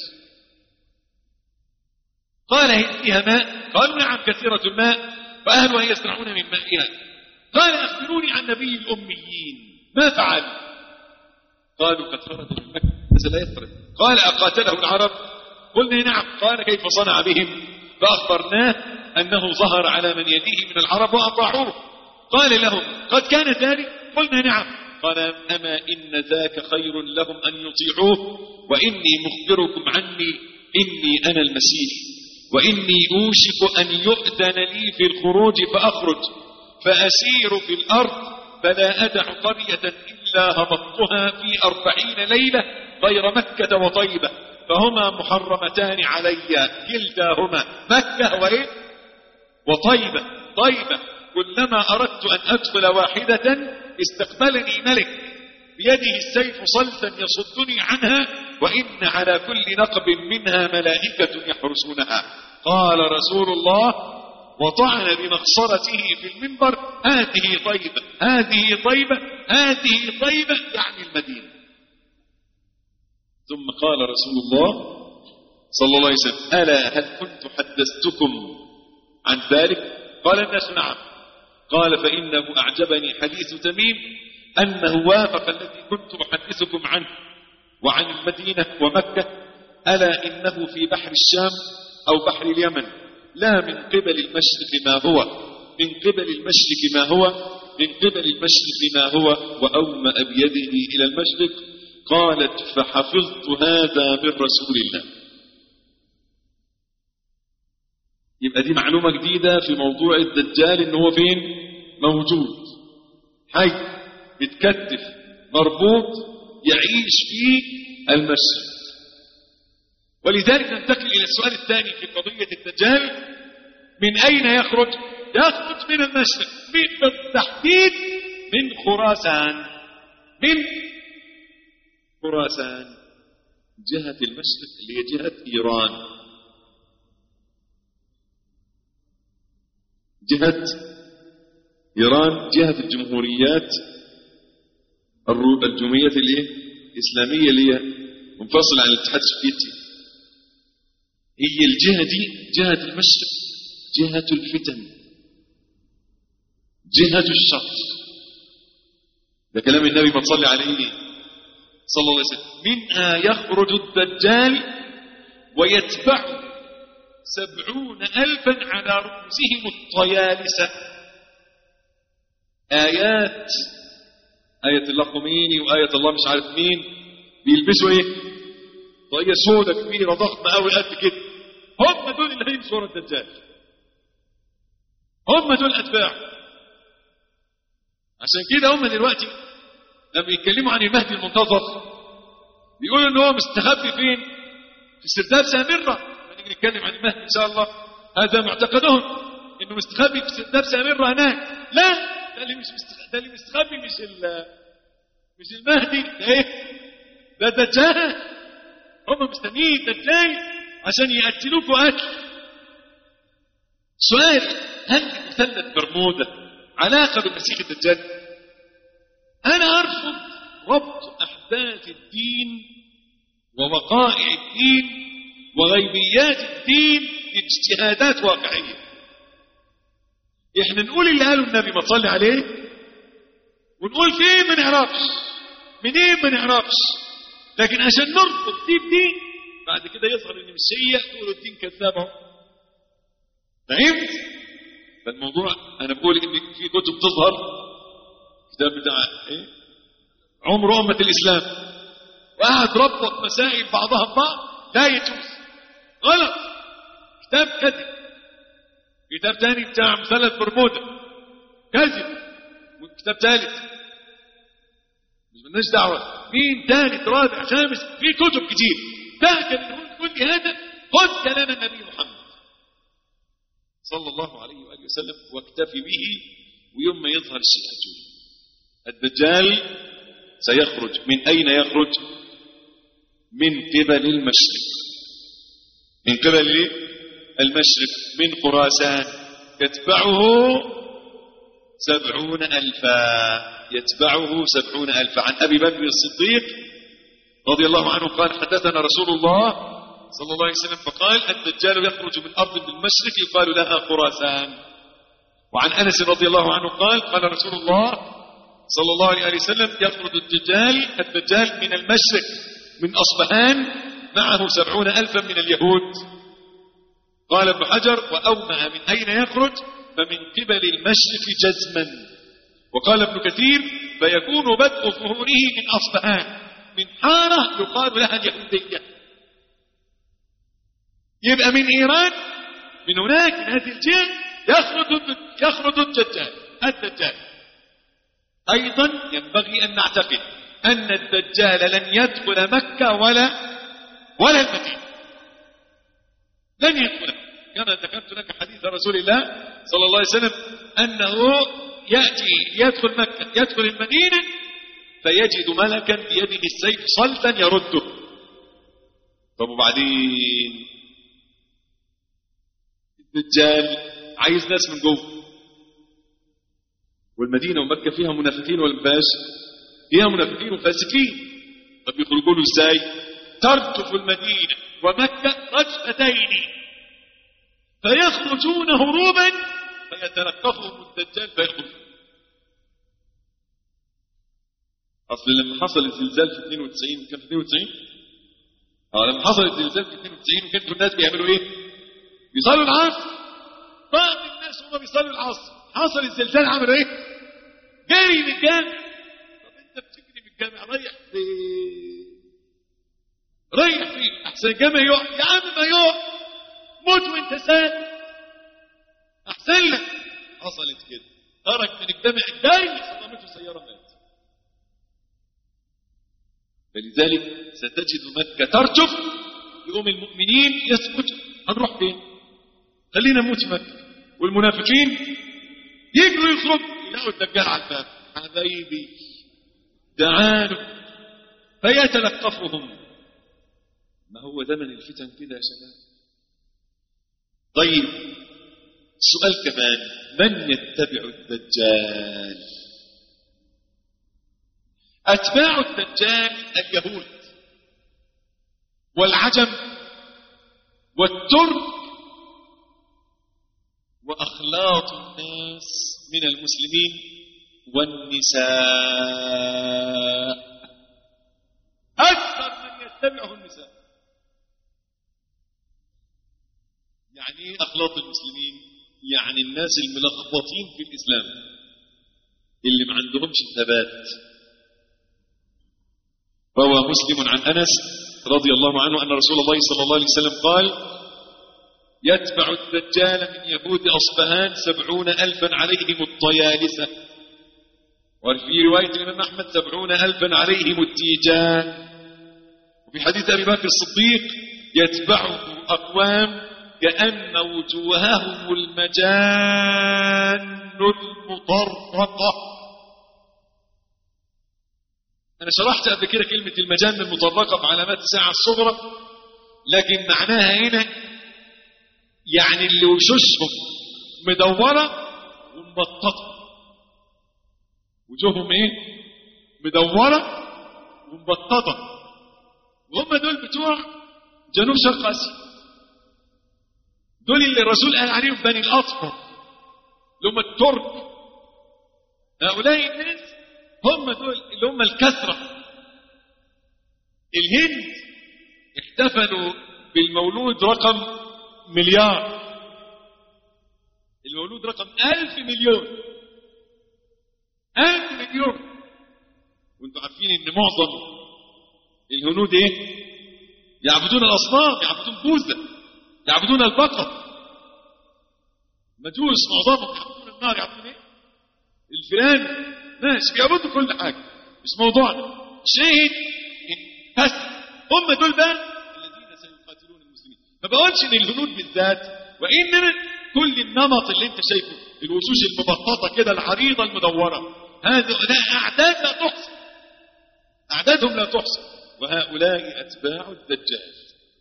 قال هل فيها ماء قالوا نعم كثيرة الماء وأهلها يصنعون من مائها قال أخبروني عن نبي الأميين ما فعل قالوا قد خرج من مكة نزل يثرب قال أقاتله العرب قلنا نعم قال كيف صنع بهم فأخبرناه أنه ظهر على من يديه من العرب وأطاعوه قال لهم قد كان ذلك قلنا نعم قال أما إن ذاك خير لهم أن يطيعوه وإني مخبركم عني إني أنا المسيح وإني أوشك أن يؤذن لي في الخروج فأخرج فأسير في الأرض فلا أدع قرية إلا هبطتها في أربعين ليلة غير مكة وطيبة فهما محرمتان علي كلتاهما مكة وإيه وطيبة طيبة كلما أردت أن أدخل واحدة استقبلني ملك بيده السيف صلتا يصدني عنها وإن على كل نقب منها ملائكة يحرسونها قال رسول الله وطعن بمخصرته في المنبر هذه طيبة هذه طيبة هذه طيبة يعني المدينة ثم قال رسول الله صلى الله عليه وسلم ألا هل كنت حدثتكم عن ذلك قال الناس نعم قال فإنه أعجبني حديث تميم أنه وافق الذي كنت أحدثكم عنه وعن المدينة ومكة ألا إنه في بحر الشام أو بحر اليمن لا من قبل المشرق ما هو من قبل المشرق ما هو من قبل المشرق ما هو وأومأ بيده إلى المشرق قالت فحفظت هذا من رسول الله يبقى دي معلومة جديدة في موضوع الدجال ان هو فين موجود حي بيتكتف مربوط يعيش في المسجد ولذلك ننتقل إلى السؤال الثاني في قضية الدجال من أين يخرج يخرج من المشرق بالتحديد من خراسان من خراسان جهة المشرق اللي هي جهة إيران جهة إيران جهة الجمهوريات الجمهوريات اللي الإسلامية اللي هي منفصلة عن الاتحاد السوفيتي هي الجهة دي جهة المشرق جهة الفتن جهة الشر ده كلام النبي ما تصلي عليه صلى الله عليه وسلم منها يخرج الدجال ويتبع سبعون ألفا على رؤوسهم الطيالسة آيات آية الله خميني وآية الله مش عارف مين بيلبسوا ايه طاقية سودة كبيرة ضخمة قوي قد كده هم دول اللي هيمشوا ورا الدجال هم دول اتباع عشان كده هم دلوقتي لما يتكلموا عن المهدي المنتظر بيقولوا ان هو مستخبي فين في سرداب سامره لما نيجي نتكلم عن المهدي ان شاء الله هذا معتقدهم انه مستخبي في سرداب سامره هناك لا ده اللي مش مستخبي ده اللي مستخبي مش ال مش المهدي ده ايه ده الدجال هم مستنيين الدجال عشان يقتلوكوا قتل سؤال هل مثلث برمودا علاقه بالمسيح الدجال انا ارفض ربط احداث الدين ووقائع الدين وغيبيات الدين باجتهادات واقعيه احنا نقول اللي قاله النبي ما تصلي عليه ونقول فين ما نعرفش منين ما نعرفش لكن عشان نربط دي بدين بعد كده يظهر ان مش هي تقولوا الدين كذاب اهو فهمت فالموضوع انا بقول ان في كتب تظهر كتاب بتاع ايه عمر امه الاسلام وقعد ربط مسائل بعضها ببعض لا يجوز غلط كتاب كذب كتاب تاني بتاع مثلث برمودا كذب وكتاب ثالث مش مالناش دعوه مين ثالث رابع خامس في كتب كتير ده كان كل هذا خذ كلام النبي محمد صلى الله عليه واله وسلم واكتفي به ويوم ما يظهر الشيء هتشوف الدجال سيخرج من اين يخرج من قبل المشرق من قبل المشرق من خراسان يتبعه سبعون ألفا يتبعه سبعون ألفا عن أبي بكر الصديق رضي الله عنه قال حدثنا رسول الله صلى الله عليه وسلم فقال الدجال يخرج من أرض بالمشرق يقال لها خراسان وعن أنس رضي الله عنه قال قال رسول الله صلى الله عليه وسلم يخرج الدجال الدجال من المشرق من أصبهان معه سبعون ألفا من اليهود قال ابن حجر وأومأ من أين يخرج فمن قبل المشرق جزما وقال ابن كثير فيكون بدء ظهوره من أصبهان من حارة يقال لها اليهودية يبقى من إيران من هناك من هذه الجهة يخرج يخرج الدجال الدجال أيضا ينبغي أن نعتقد أن الدجال لن يدخل مكة ولا ولا المدينة لن يدخل كما ذكرت لك حديث رسول الله صلى الله عليه وسلم أنه يأتي يدخل مكة يدخل المدينة فيجد ملكا بيده السيف صلتا يرده طب وبعدين الدجال عايز ناس من جوه والمدينة ومكة فيها منافقين ولا فيهاش؟ فيها منافقين وفاسقين طب يخرجوا له ازاي؟ ترجف المدينة ومكة رجفتين فيخرجون هروبا فيتلقفهم الدجال فيخرج اصل لما حصل الزلزال في 92 كان في 92 اه لما حصل الزلزال في 92 وكانوا الناس بيعملوا ايه؟ بيصلوا العصر بعض الناس هم بيصلوا العصر حصل الزلزال عملوا ايه؟ جري من الجامع طب انت بتجري من الجامع رايح فين؟ رايح فين؟ احسن الجامع يقع يا عم ما يقع موت وانت ساكت احسن لك حصلت كده خرج من الجامع جاي صدمته سياره مات فلذلك ستجد مكه ترجف يقوم المؤمنين يسكتوا هنروح فين؟ خلينا نموت في مكه والمنافقين يجروا يخرجوا يلاقوا الدجال على الباب حبايبي تعالوا فيتلقفهم ما هو زمن الفتن كده يا شباب طيب سؤال كمان من يتبع الدجال أتباع الدجال اليهود والعجم والترك وأخلاط الناس من المسلمين والنساء أكثر من يتبعه النساء يعني ايه اخلاط المسلمين يعني الناس الملخبطين في الاسلام اللي ما عندهمش ثبات روى مسلم عن انس رضي الله عنه ان رسول الله صلى الله عليه وسلم قال يتبع الدجال من يهود أصفهان سبعون ألفا عليهم الطيالسة وفي رواية الإمام أحمد سبعون ألفا عليهم التيجان وفي حديث أبي بكر الصديق يتبعه أقوام كأن وجوههم المجان المطرقة أنا شرحت قبل كده كلمة المجان المطرقة في علامات الساعة الصغرى لكن معناها هنا يعني اللي وشوشهم مدورة ومبططة وجوههم ايه مدورة ومبططة وهم دول بتوع جنوب شرق آسيا دول اللي الرسول قال عليهم بني الأصفر اللي هم الترك هؤلاء الناس هم دول اللي هم الكثرة الهند احتفلوا بالمولود رقم مليار المولود رقم ألف مليون ألف مليون وانتم عارفين ان معظم الهنود ايه يعبدون الاصنام يعبدون بوذا يعبدون البقر مجوس معظمهم يعبدون النار يعبدون ايه الفئران ماشي بيعبدوا كل حاجه مش موضوعنا شاهد ان بس هم دول بقى الذين سيقاتلون المسلمين ما بقولش ان الهنود بالذات وانما كل النمط اللي انت شايفه الوشوش المبططه كده العريضه المدوره هذا اعداد لا تحصى اعدادهم لا تحصى وهؤلاء اتباع الدجال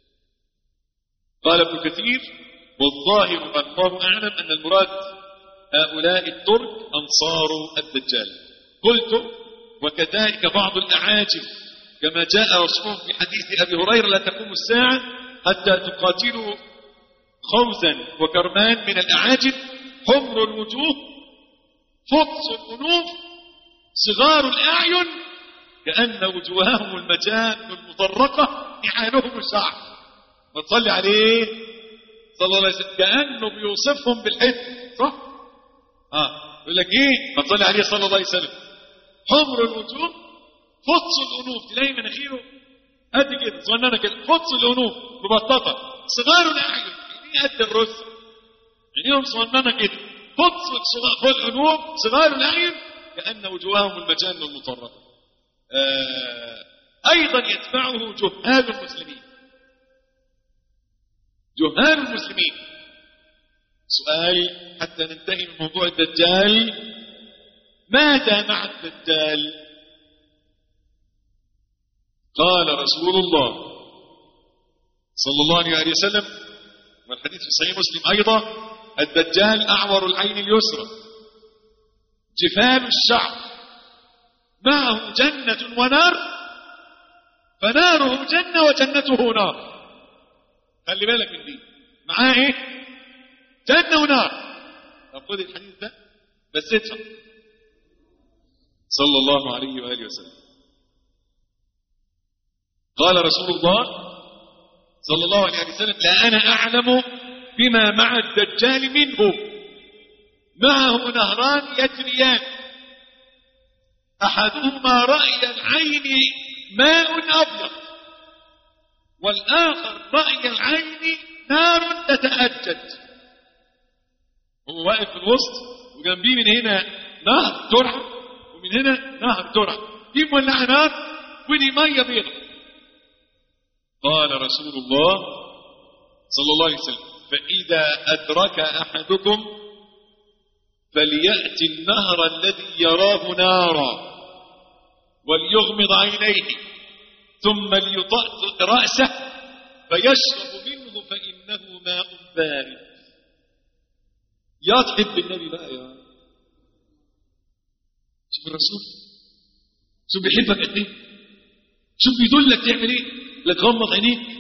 قال ابن كثير والظاهر الله اعلم ان المراد هؤلاء الترك انصار الدجال قلت وكذلك بعض الاعاجم كما جاء وصفهم في حديث ابي هريره لا تقوم الساعه حتى تقاتلوا خوزا وكرمان من الاعاجم حمر الوجوه فطس الانوف صغار الاعين كان وجوههم المجان المطرقه نعالهم الشعر ما تصلي عليه صلى الله عليه وسلم كانه بيوصفهم بالحته صح اه يقول لك ايه ما تصلي عليه صلى الله عليه وسلم حمر الوجوه فطس الانوف تلاقي مناخيره قد كده صغننه كده فطس الانوف مبططه صغار الاعين عينيه قد الرز عينيهم صغننه كده فطس صغار الانوف صغار الاعين كان وجوههم المجان المطرقه آه ايضا يتبعه جهال المسلمين جهال المسلمين سؤال حتى ننتهي من موضوع الدجال ماذا مع الدجال قال رسول الله صلى الله عليه وسلم والحديث في صحيح مسلم أيضا الدجال أعور العين اليسرى جفان الشعر معه جنة ونار فناره جنة وجنته نار خلي بالك من دي معاه ايه جنة ونار طب خد الحديث ده بس ادفع صلى الله عليه وآله وسلم قال رسول الله صلى الله عليه وسلم لا أنا أعلم بما مع الدجال منه معه نهران يجريان أحدهما رأي العين ماء أبيض والآخر رأي العين نار تتأجج هو واقف في الوسط وجنبيه من هنا نهر ترعى ومن هنا نهر ترعى دي مولعة نار ودي مية بيضة قال رسول الله صلى الله عليه وسلم فإذا أدرك أحدكم فليأتي النهر الذي يراه نارا وليغمض عينيه ثم ليطأطئ رأسه فيشرب منه فإنه ماء بارد يا تحب النبي بقى يا شوف الرسول شوف بيحبك قد ايه شوف بيدلك تعمل ايه لا تغمض عينيك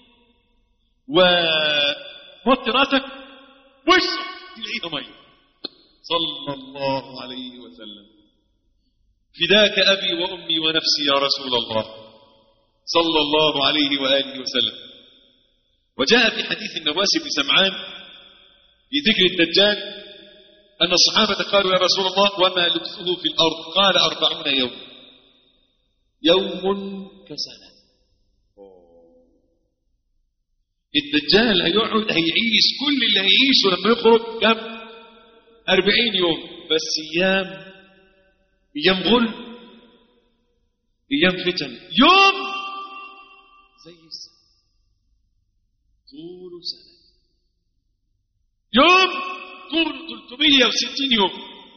ووطي راسك واشرب تلاقيها ميه صلى الله عليه وسلم فداك ابي وامي ونفسي يا رسول الله صلى الله عليه واله وسلم وجاء في حديث النواس بن سمعان في ذكر الدجال أن الصحابة قالوا يا رسول الله وما لبثه في الأرض قال أربعون يوم يوم كسنة الدجال هيقعد هيعيش كل اللي هيعيشه لما يخرج كم أربعين يوم بس أيام أيام غل أيام فتن يوم زي السنة طول سنة يوم طول 360 يوم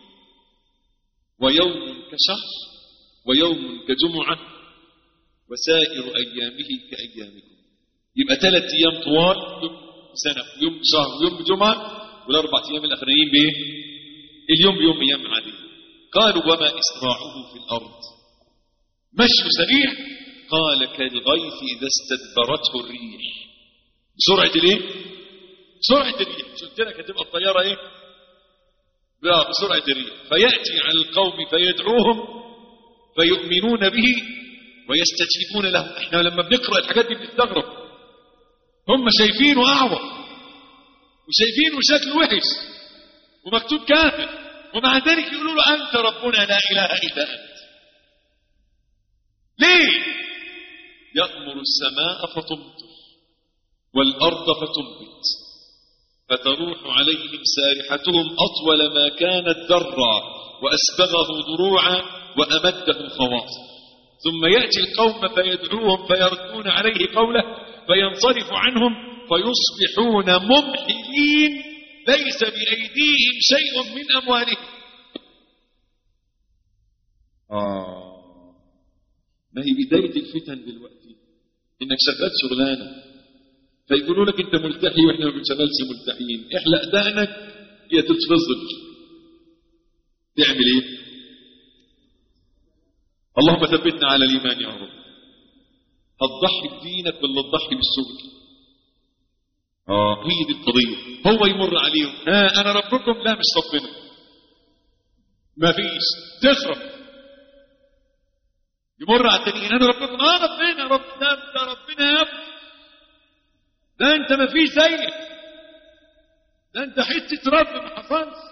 ويوم كشهر ويوم كجمعة وسائر أيامه كأيامكم يبقى ثلاث أيام طوال يوم سنة يوم شهر ويوم جمعة والأربع أيام الأخرين بإيه؟ اليوم بيوم أيام عادية قالوا وما إسراعه في الأرض مشي سريع قال كالغيث إذا استدبرته الريح بسرعة الإيه؟ بسرعة الريح مش قلت لك هتبقى الطيارة إيه؟ لا بسرعة الريح فيأتي على القوم فيدعوهم فيؤمنون به ويستجيبون له احنا لما بنقرأ الحاجات دي بنستغرب هم شايفينه أعور وشايفينه شكله وحش ومكتوب كافر ومع ذلك يقولوا له أنت ربنا لا إله إلا أنت ليه يأمر السماء فتمطر والأرض فتنبت فتروح عليهم سارحتهم أطول ما كانت ذرا وأسبغه ضروعا وأمده خواص ثم يأتي القوم فيدعوهم فيردون عليه قوله فينصرف عنهم فيصبحون ممحلين ليس بأيديهم شيء من أموالهم آه ما هي بداية الفتن دلوقتي إنك شغال شغلانة فيقولوا لك أنت ملتحي وإحنا ما بنشغلش ملتحيين احلق دقنك يا تتفصل تعمل إيه؟ اللهم ثبتنا على الإيمان يا رب هتضحي بدينك ولا تضحي بالشغل اه هي دي القضية هو يمر عليهم ها أنا ربكم لا مش ربنا ما فيش تخرب يمر على التانيين أنا ربكم اه ربنا رب ده انت ربنا يا ابني ده انت ما فيش زيك ده انت حتة رب ما حصلش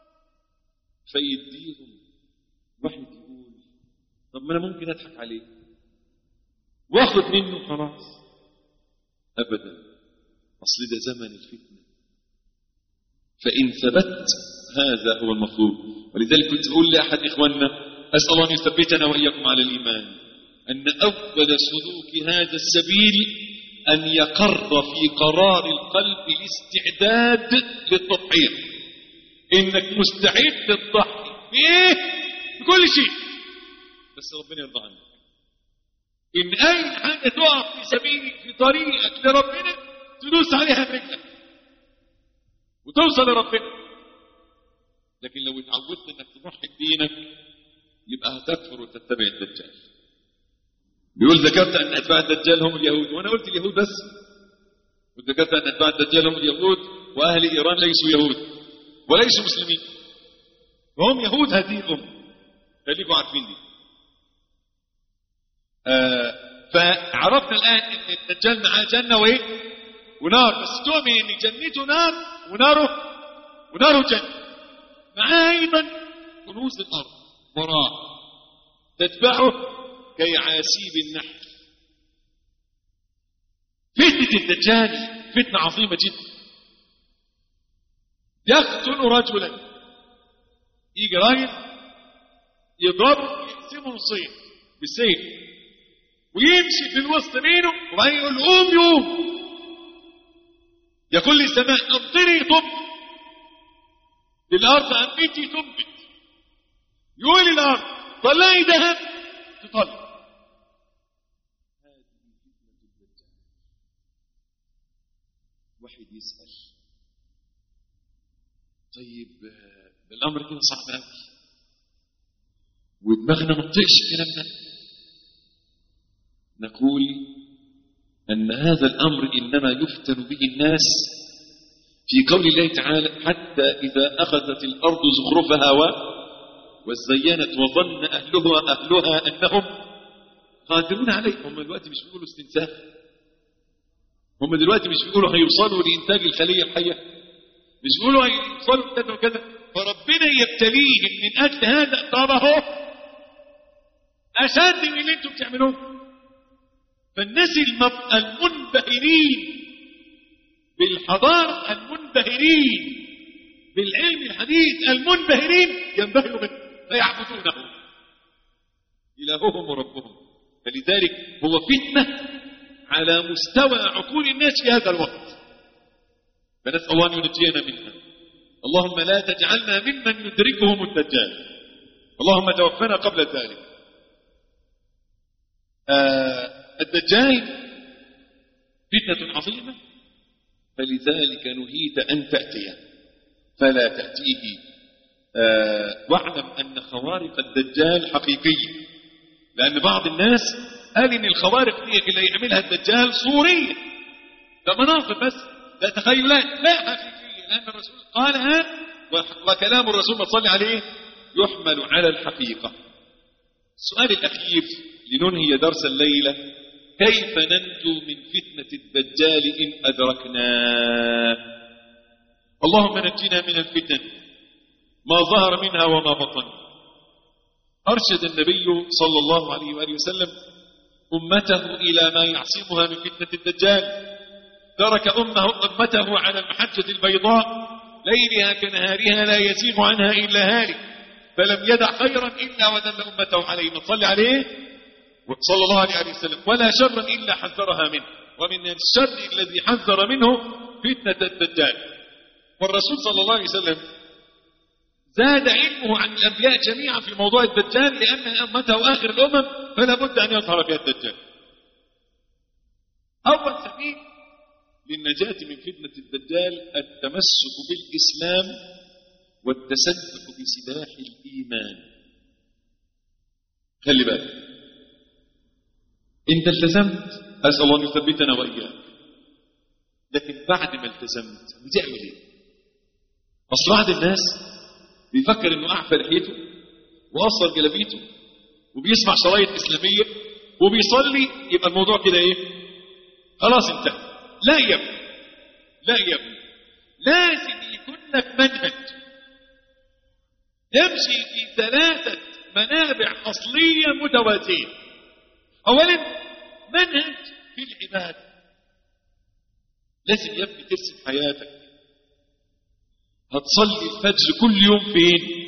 فيديهم واحد يقول طب ما انا ممكن اضحك عليه واخد منه خلاص ابدا اصل ده زمن الفتنه فان ثبت هذا هو المطلوب ولذلك كنت اقول لاحد اخواننا اسال الله ان يثبتنا واياكم على الايمان ان اول سلوك هذا السبيل ان يقر في قرار القلب الاستعداد للتضحيه انك مستعد تضحي بايه بكل شيء بس ربنا يرضى عنك ان اي حاجه تقف في سبيلك في طريقك لربنا تدوس عليها برجلك وتوصل لربنا لكن لو اتعودت انك تضحي بدينك يبقى هتكفر وتتبع الدجال بيقول ذكرت ان اتباع الدجال هم اليهود وانا قلت اليهود بس وذكرت ان اتباع الدجال هم اليهود واهل ايران ليسوا يهود وليسوا مسلمين وهم يهود هذه الامه خليكم عارفين دي آه فعرفنا الآن أن الدجال معاه جنة وإيه؟ ونار بس تؤمن أن جنته نار وناره وناره جنة معاه أيضا كنوز الأرض وراه تتبعه كيعاسيب النحل فتنة الدجال فتنة عظيمة جدا يقتل رجلا يجي راجل يضربه يقسمه نصين بالسيف ويمشي في الوسط بينه وبعدين يقول قوم يقوم يقول لي السماء امطري تنبت للارض انبتي تنبت يقول الارض طلعي ذهب تطلع واحد يسأل طيب الامر كده صعب قوي ودماغنا ما تطيقش الكلام ده نقول أن هذا الأمر إنما يفتن به الناس في قول الله تعالى حتى إذا أخذت الأرض زخرفها و وزينت وظن أهلها أهلها أنهم قادرون عليه هم دلوقتي مش بيقولوا استنساخ هم دلوقتي مش بيقولوا هيوصلوا لإنتاج الخلية الحية مش بيقولوا هيوصلوا كذا وكذا فربنا يبتليهم من أجل هذا طب أهو أشد من اللي أنتم بتعملوه فالناس المنبهرين بالحضارة المنبهرين بالعلم الحديث المنبهرين ينبهروا به فيعبدونه إلههم وربهم فلذلك هو فتنة على مستوى عقول الناس في هذا الوقت فنسأل الله أن ينجينا منها اللهم لا تجعلنا ممن يدركهم الدجال اللهم توفنا قبل ذلك آه الدجال فتنة عظيمة فلذلك نهيت أن تأتيه فلا تأتيه آه واعلم أن خوارق الدجال حقيقية لأن بعض الناس قال إن الخوارق دي اللي يعملها الدجال صورية ده مناظر بس ده تخيلات لا حقيقية لأن الرسول قالها وكلام الرسول صلى عليه يحمل على الحقيقة السؤال الأخير لننهي درس الليلة كيف ننجو من فتنة الدجال إن أدركناه اللهم نجنا من الفتن ما ظهر منها وما بطن أرشد النبي صلى الله عليه وآله وسلم أمته إلى ما يعصمها من فتنة الدجال ترك أمه أمته على المحجة البيضاء ليلها كنهارها لا يزيغ عنها إلا هالك فلم يدع خيرا إلا ودل أمته عليه من صلى عليه صلى الله عليه وسلم ولا شرا إلا حذرها منه ومن الشر الذي حذر منه فتنة الدجال والرسول صلى الله عليه وسلم زاد علمه عن الأنبياء جميعا في موضوع الدجال لأن أمته آخر الأمم فلا بد أن يظهر فيها الدجال أول سبيل للنجاة من فتنة الدجال التمسك بالإسلام والتسلح بسلاح الإيمان خلي بالك انت التزمت أسأل الله أن يثبتنا وإياك لكن بعد ما التزمت بتعمل ايه أصل بعض الناس بيفكر انه اعفى لحيته وقصر جلابيته وبيسمع شرايط اسلاميه وبيصلي يبقى الموضوع كده ايه خلاص انتهى لا يا ابني لا يا ابني لازم يكون لك منهج يمشي في ثلاثة منابع أصلية متوازية أولا منهج في العبادة لازم يا ابني ترسم حياتك هتصلي الفجر كل يوم فين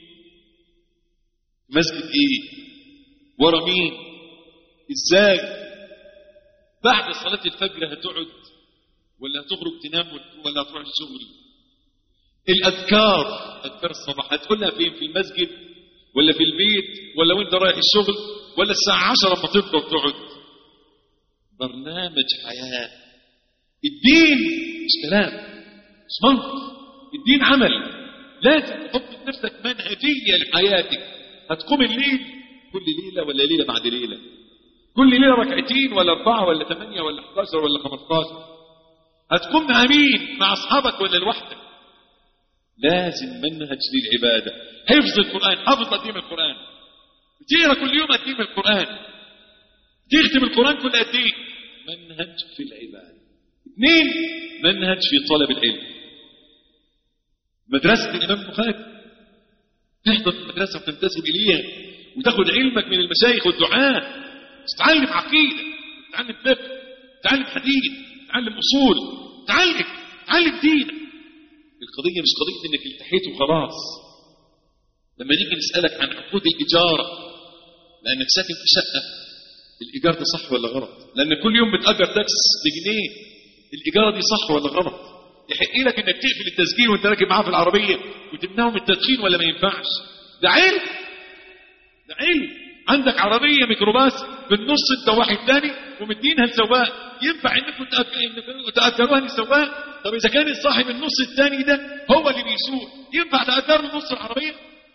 مسجد ايه ورا مين ازاي بعد صلاة الفجر هتقعد ولا هتخرج تنام ولا هتروح الشغل الاذكار اذكار الصباح هتقولها فين في المسجد ولا في البيت ولا وانت رايح الشغل ولا الساعة عشرة لما تفضل تقعد برنامج حياة الدين مش كلام مش منطق الدين عمل لازم تحط في نفسك منهجية لحياتك هتقوم الليل كل ليلة ولا ليلة بعد ليلة كل ليلة ركعتين ولا أربعة ولا ثمانية ولا 11 ولا 15 هتقوم مع مين مع أصحابك ولا لوحدك لازم منهج للعبادة حفظ القرآن حفظ قديم القرآن بتقرا كل يوم قديم القرآن تختم القرآن كل قد ايه منهج في العبادة اثنين منهج في طلب العلم مدرسة الإمام البخاري تحضر في المدرسة وتنتسب إليها وتاخد علمك من المشايخ والدعاة تتعلم عقيدة تتعلم فقه تتعلم حديث تتعلم أصول تعلم تعلم دينك القضية مش قضية إنك التحيت وخلاص لما نيجي نسألك عن عقود الإجارة لأنك ساكن في شقة الإيجار ده صح ولا غلط لأن كل يوم بتأجر تاكس بجنيه الإيجارة دي صح ولا غلط يحق لك انك تقفل التسجيل وانت راكب معاه في العربيه وتمنعهم التدخين ولا ما ينفعش ده علم ده علم عندك عربيه ميكروباص بالنص انت واحد تاني ومدينها لسواق ينفع انكم تاجروها للسواق طب اذا كان صاحب النص الثاني ده هو اللي بيسوق ينفع تاجر له نص العربيه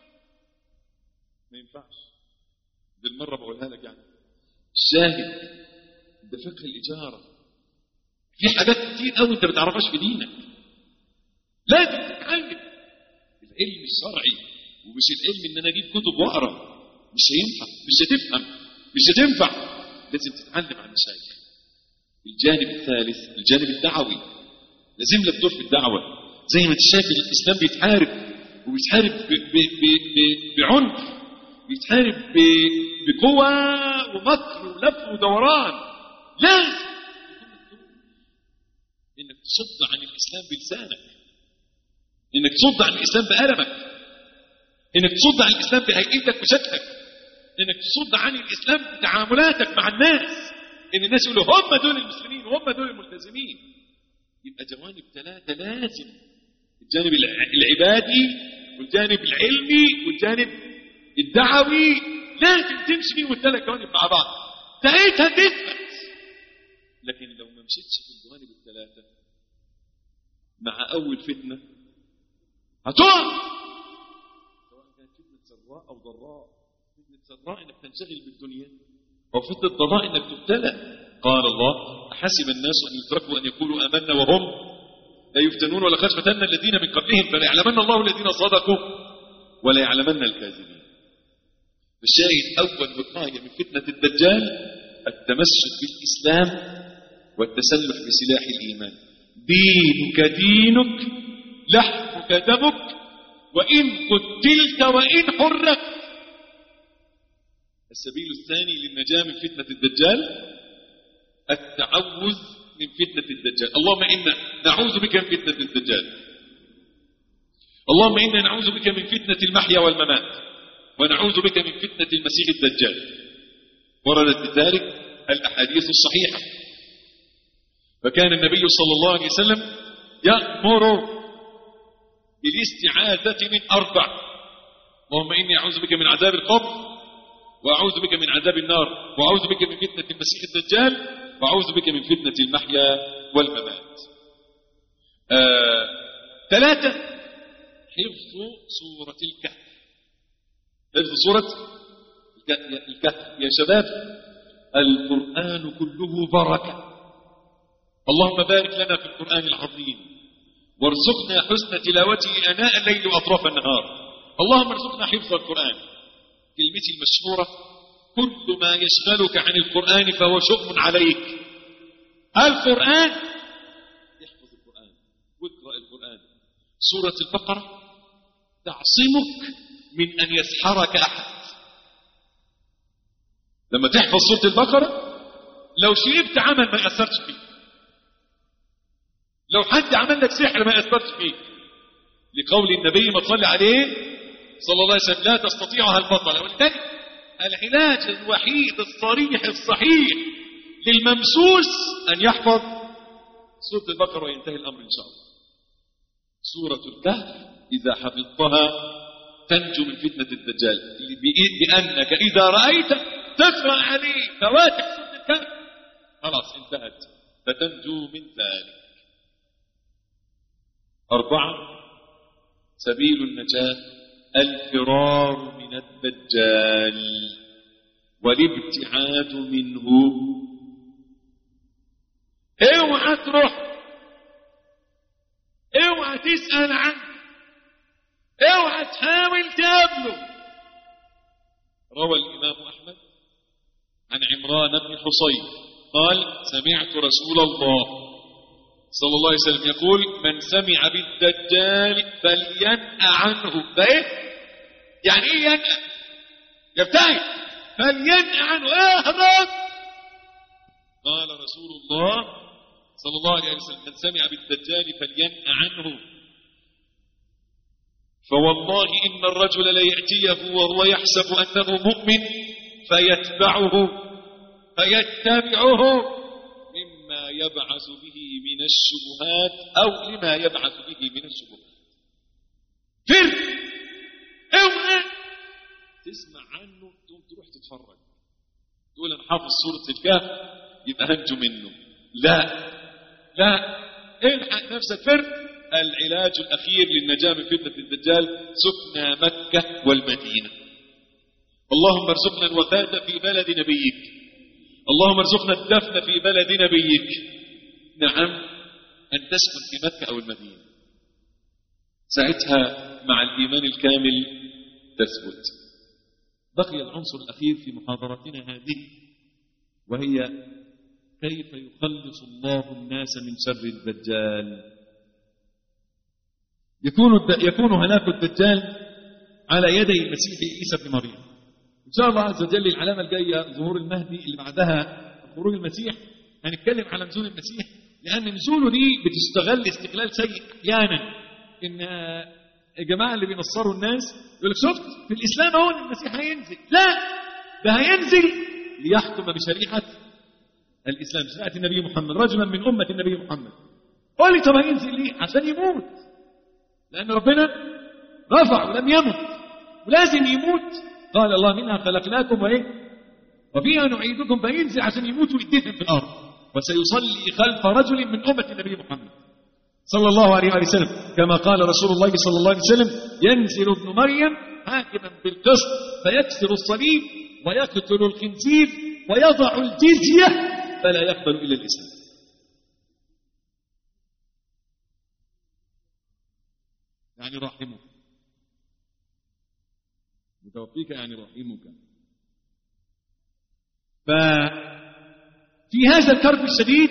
ما ينفعش بالمره بقولها لك يعني الشاهد ده فقه الاجاره في حاجات كتير قوي انت ما تعرفهاش في دينك لازم تتعلم العلم الشرعي ومش العلم ان انا اجيب كتب واقرا مش هينفع مش هتفهم مش هتنفع لازم تتعلم عن المشايخ الجانب الثالث الجانب الدعوي لازم لك دور في الدعوه زي ما انت شايف الاسلام بيتحارب وبيتحارب ب ب ب ب بعنف بيتحارب ب بقوه ومكر ولف ودوران لازم انك تصد عن الإسلام بلسانك إنك تصد عن الإسلام بقلمك إنك تصد عن الإسلام بهيئتك وشكلك إنك تصد عن الإسلام بتعاملاتك مع الناس إن الناس يقولوا هم دول المسلمين وهم دول الملتزمين يبقى جوانب ثلاثة لازم الجانب الع- العبادي والجانب العلمي والجانب الدعوي لازم تمشي فيهم الثلاث جوانب مع بعض ساعتها تثبت لكن لو ما مشيتش في الجوانب الثلاثة مع أول فتنة هتقع سواء كانت فتنة سراء أو ضراء فتنة سراء إنك تنشغل بالدنيا أو فتنة ضراء إنك تبتلى قال الله أحسب الناس أن يتركوا أن يقولوا آمنا وهم لا يفتنون ولقد فتنا الذين من قبلهم فليعلمن الله الذين صدقوا ولا يعلمن الكاذبين الشاهد أول وقاية من فتنة الدجال التمسك بالإسلام والتسلح بسلاح الإيمان دينك دينك لحمك دمك وإن قتلت وإن حركت السبيل الثاني للنجاة من فتنة الدجال التعوذ من فتنة الدجال اللهم إنا نعوذ بك من فتنة الدجال اللهم إنا نعوذ بك من فتنة المحيا والممات ونعوذ بك من فتنة المسيح الدجال وردت بذلك الأحاديث الصحيحة فكان النبي صلى الله عليه وسلم يأمر بالاستعاذة من أربع اللهم إني أعوذ بك من عذاب القبر وأعوذ بك من عذاب النار وأعوذ بك من فتنة المسيح الدجال وأعوذ بك من فتنة المحيا والممات آه، ثلاثة حفظ سورة الكهف حفظ سورة الك- الكهف يا شباب القرآن كله بركة اللهم بارك لنا في القرآن العظيم وارزقنا حسن تلاوته أناء الليل وأطراف النهار اللهم ارزقنا حفظ القرآن كلمتي المشهورة كل ما يشغلك عن القرآن فهو شؤم عليك القرآن احفظ القرآن واقرأ القرآن سورة البقرة تعصمك من أن يسحرك أحد لما تحفظ سورة البقرة لو شربت عمل ما يأثرش فيك لو حد عمل لك سحر ما يأثرش فيك لقول النبي ما تصلي عليه صلى الله عليه وسلم لا تستطيعها البطلة ولذلك العلاج الوحيد الصريح الصحيح للممسوس أن يحفظ سورة البقرة وينتهي الأمر إن شاء الله سورة الكهف إذا حفظتها تنجو من فتنة الدجال بإ- بأنك إذا رأيت تقرأ عليه فواتح سورة الكهف خلاص انتهت فتنجو من ذلك أربعة سبيل النجاة الفرار من الدجال والابتعاد منه اوعى تروح اوعى تسأل عنه اوعى تحاول تقابله روى الإمام أحمد عن عمران بن حصين قال سمعت رسول الله صلى الله عليه وسلم يقول من سمع بالدجال فلينأ عنه ده ايه يعني ايه ينأ يبتعد فلينأ عنه اهرب قال رسول الله صلى الله عليه وسلم من سمع بالدجال فلينأ عنه فوالله إن الرجل ليأتيه وهو يحسب أنه مؤمن فيتبعه فيتبعه مما يبعث به من الشبهات أو لما يبعث به من الشبهات فر اوعى تسمع عنه تقوم تروح تتفرج تقول انا حافظ سورة الكهف يبقى هنجو منه لا لا الحق نفسك فر العلاج الأخير للنجاة من فتنة الدجال سكنى مكة والمدينة اللهم ارزقنا الوفاة في بلد نبيك اللهم ارزقنا الدفن في بلد نبيك نعم أن تسكن في مكة أو المدينة ساعتها مع الإيمان الكامل تثبت بقي العنصر الأخير في محاضرتنا هذه وهي كيف يخلص الله الناس من شر الدجال يكون الد... يكون هلاك الدجال على يدي المسيح عيسى بن مريم ان شاء الله عز وجل العلامه الجايه ظهور المهدي اللي بعدها خروج المسيح هنتكلم على نزول المسيح لأن نزوله دي بتستغل استغلال سيء أحيانا إن الجماعة اللي بينصروا الناس يقول لك شفت في الإسلام أهو إن المسيح هينزل لا ده هينزل ليحكم بشريعة الإسلام شريعة النبي محمد رجلا من أمة النبي محمد قال لي طب هينزل ليه عشان يموت لأن ربنا رفع ولم يمت ولازم يموت قال الله منها خلقناكم وإيه وفيها نعيدكم فينزل عشان يموت ويدفن في الأرض وسيصلي خلف رجل من أمة النبي محمد صلى الله عليه وآله وسلم كما قال رسول الله صلى الله عليه وسلم ينزل ابن مريم حاكما بالقسط فيكسر الصليب ويقتل الخنزير ويضع الجزية فلا يقبل إلا الإسلام يعني رحمه متوفيك يعني رحمك ففي هذا الكرب الشديد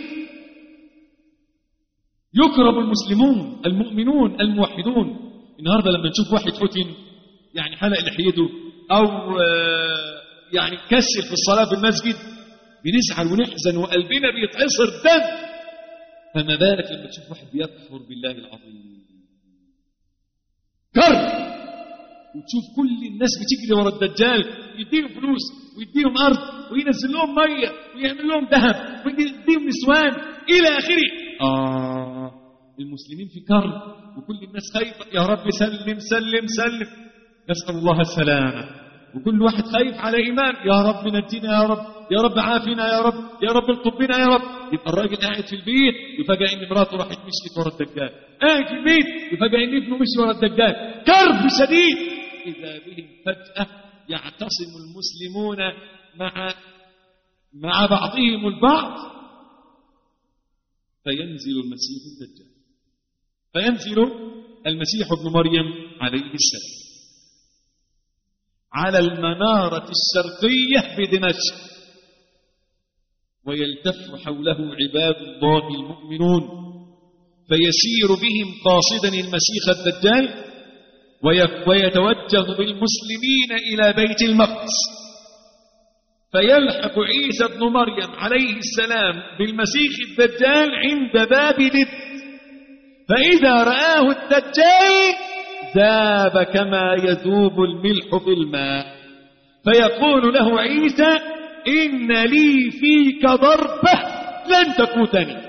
يكرم المسلمون المؤمنون الموحدون النهارده لما نشوف واحد فتن يعني حلق لحيته او آه، يعني كسل في الصلاه في المسجد بنزعل ونحزن وقلبنا بيتعصر دم فما بالك لما تشوف واحد بيكفر بالله العظيم كرب وتشوف كل الناس بتجري ورا الدجال يديهم فلوس ويديهم ارض وينزل لهم ميه ويعمل لهم ذهب ويديهم نسوان الى اخره اه المسلمين في كرب وكل الناس خايفه يا رب سلم سلم سلم نسال الله السلامه وكل واحد خايف على ايمان يا رب نجينا يا رب يا رب عافنا يا رب يا رب الطبنا يا رب يبقى الراجل قاعد في البيت يفاجئ ان مراته راحت مشيت ورا الدجال قاعد في البيت يفاجئ ان ابنه مشي ورا الدجال كرب شديد اذا بهم فجاه يعتصم المسلمون مع مع بعضهم البعض فينزل المسيح الدجال فينزل المسيح ابن مريم عليه السلام على المنارة الشرقية بدمشق ويلتف حوله عباد الله المؤمنون فيسير بهم قاصدا المسيح الدجال وي- ويتوجه بالمسلمين إلى بيت المقدس فيلحق عيسى ابن مريم عليه السلام بالمسيح الدجال عند باب دد فإذا رآه الدجال ذاب كما يذوب الملح في الماء فيقول له عيسى إن لي فيك ضربة لن تفوتني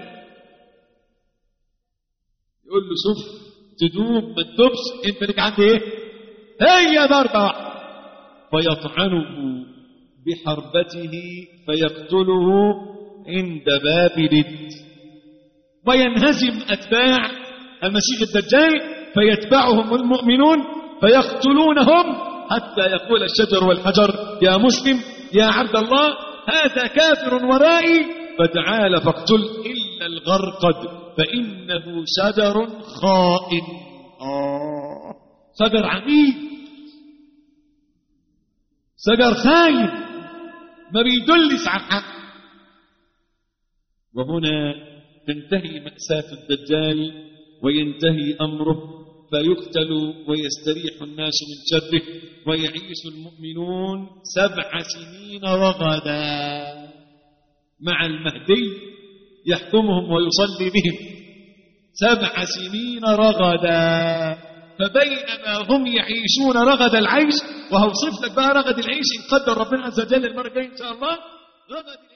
يقول له شوف تدوب ما تدوبش انت لك عندي ايه هي ضربة واحدة فيطعنه بحربته فيقتله عند باب رد وينهزم أتباع المسيح الدجال فيتبعهم المؤمنون فيقتلونهم حتى يقول الشجر والحجر يا مسلم يا عبد الله هذا كافر ورائي فتعال فاقتل إلا الغرقد فإنه شجر خائن آه شجر عميد شجر خاين ما بيدلس على الحق وهنا تنتهي مأساة الدجال وينتهي أمره فيقتل ويستريح الناس من شره ويعيش المؤمنون سبع سنين رغدا مع المهدي يحكمهم ويصلي بهم سبع سنين رغدا فبينما هم يعيشون رغد العيش وهوصف لك بقى رغد العيش إن قدر ربنا عز وجل المرة الجاية إن شاء الله رغد العيش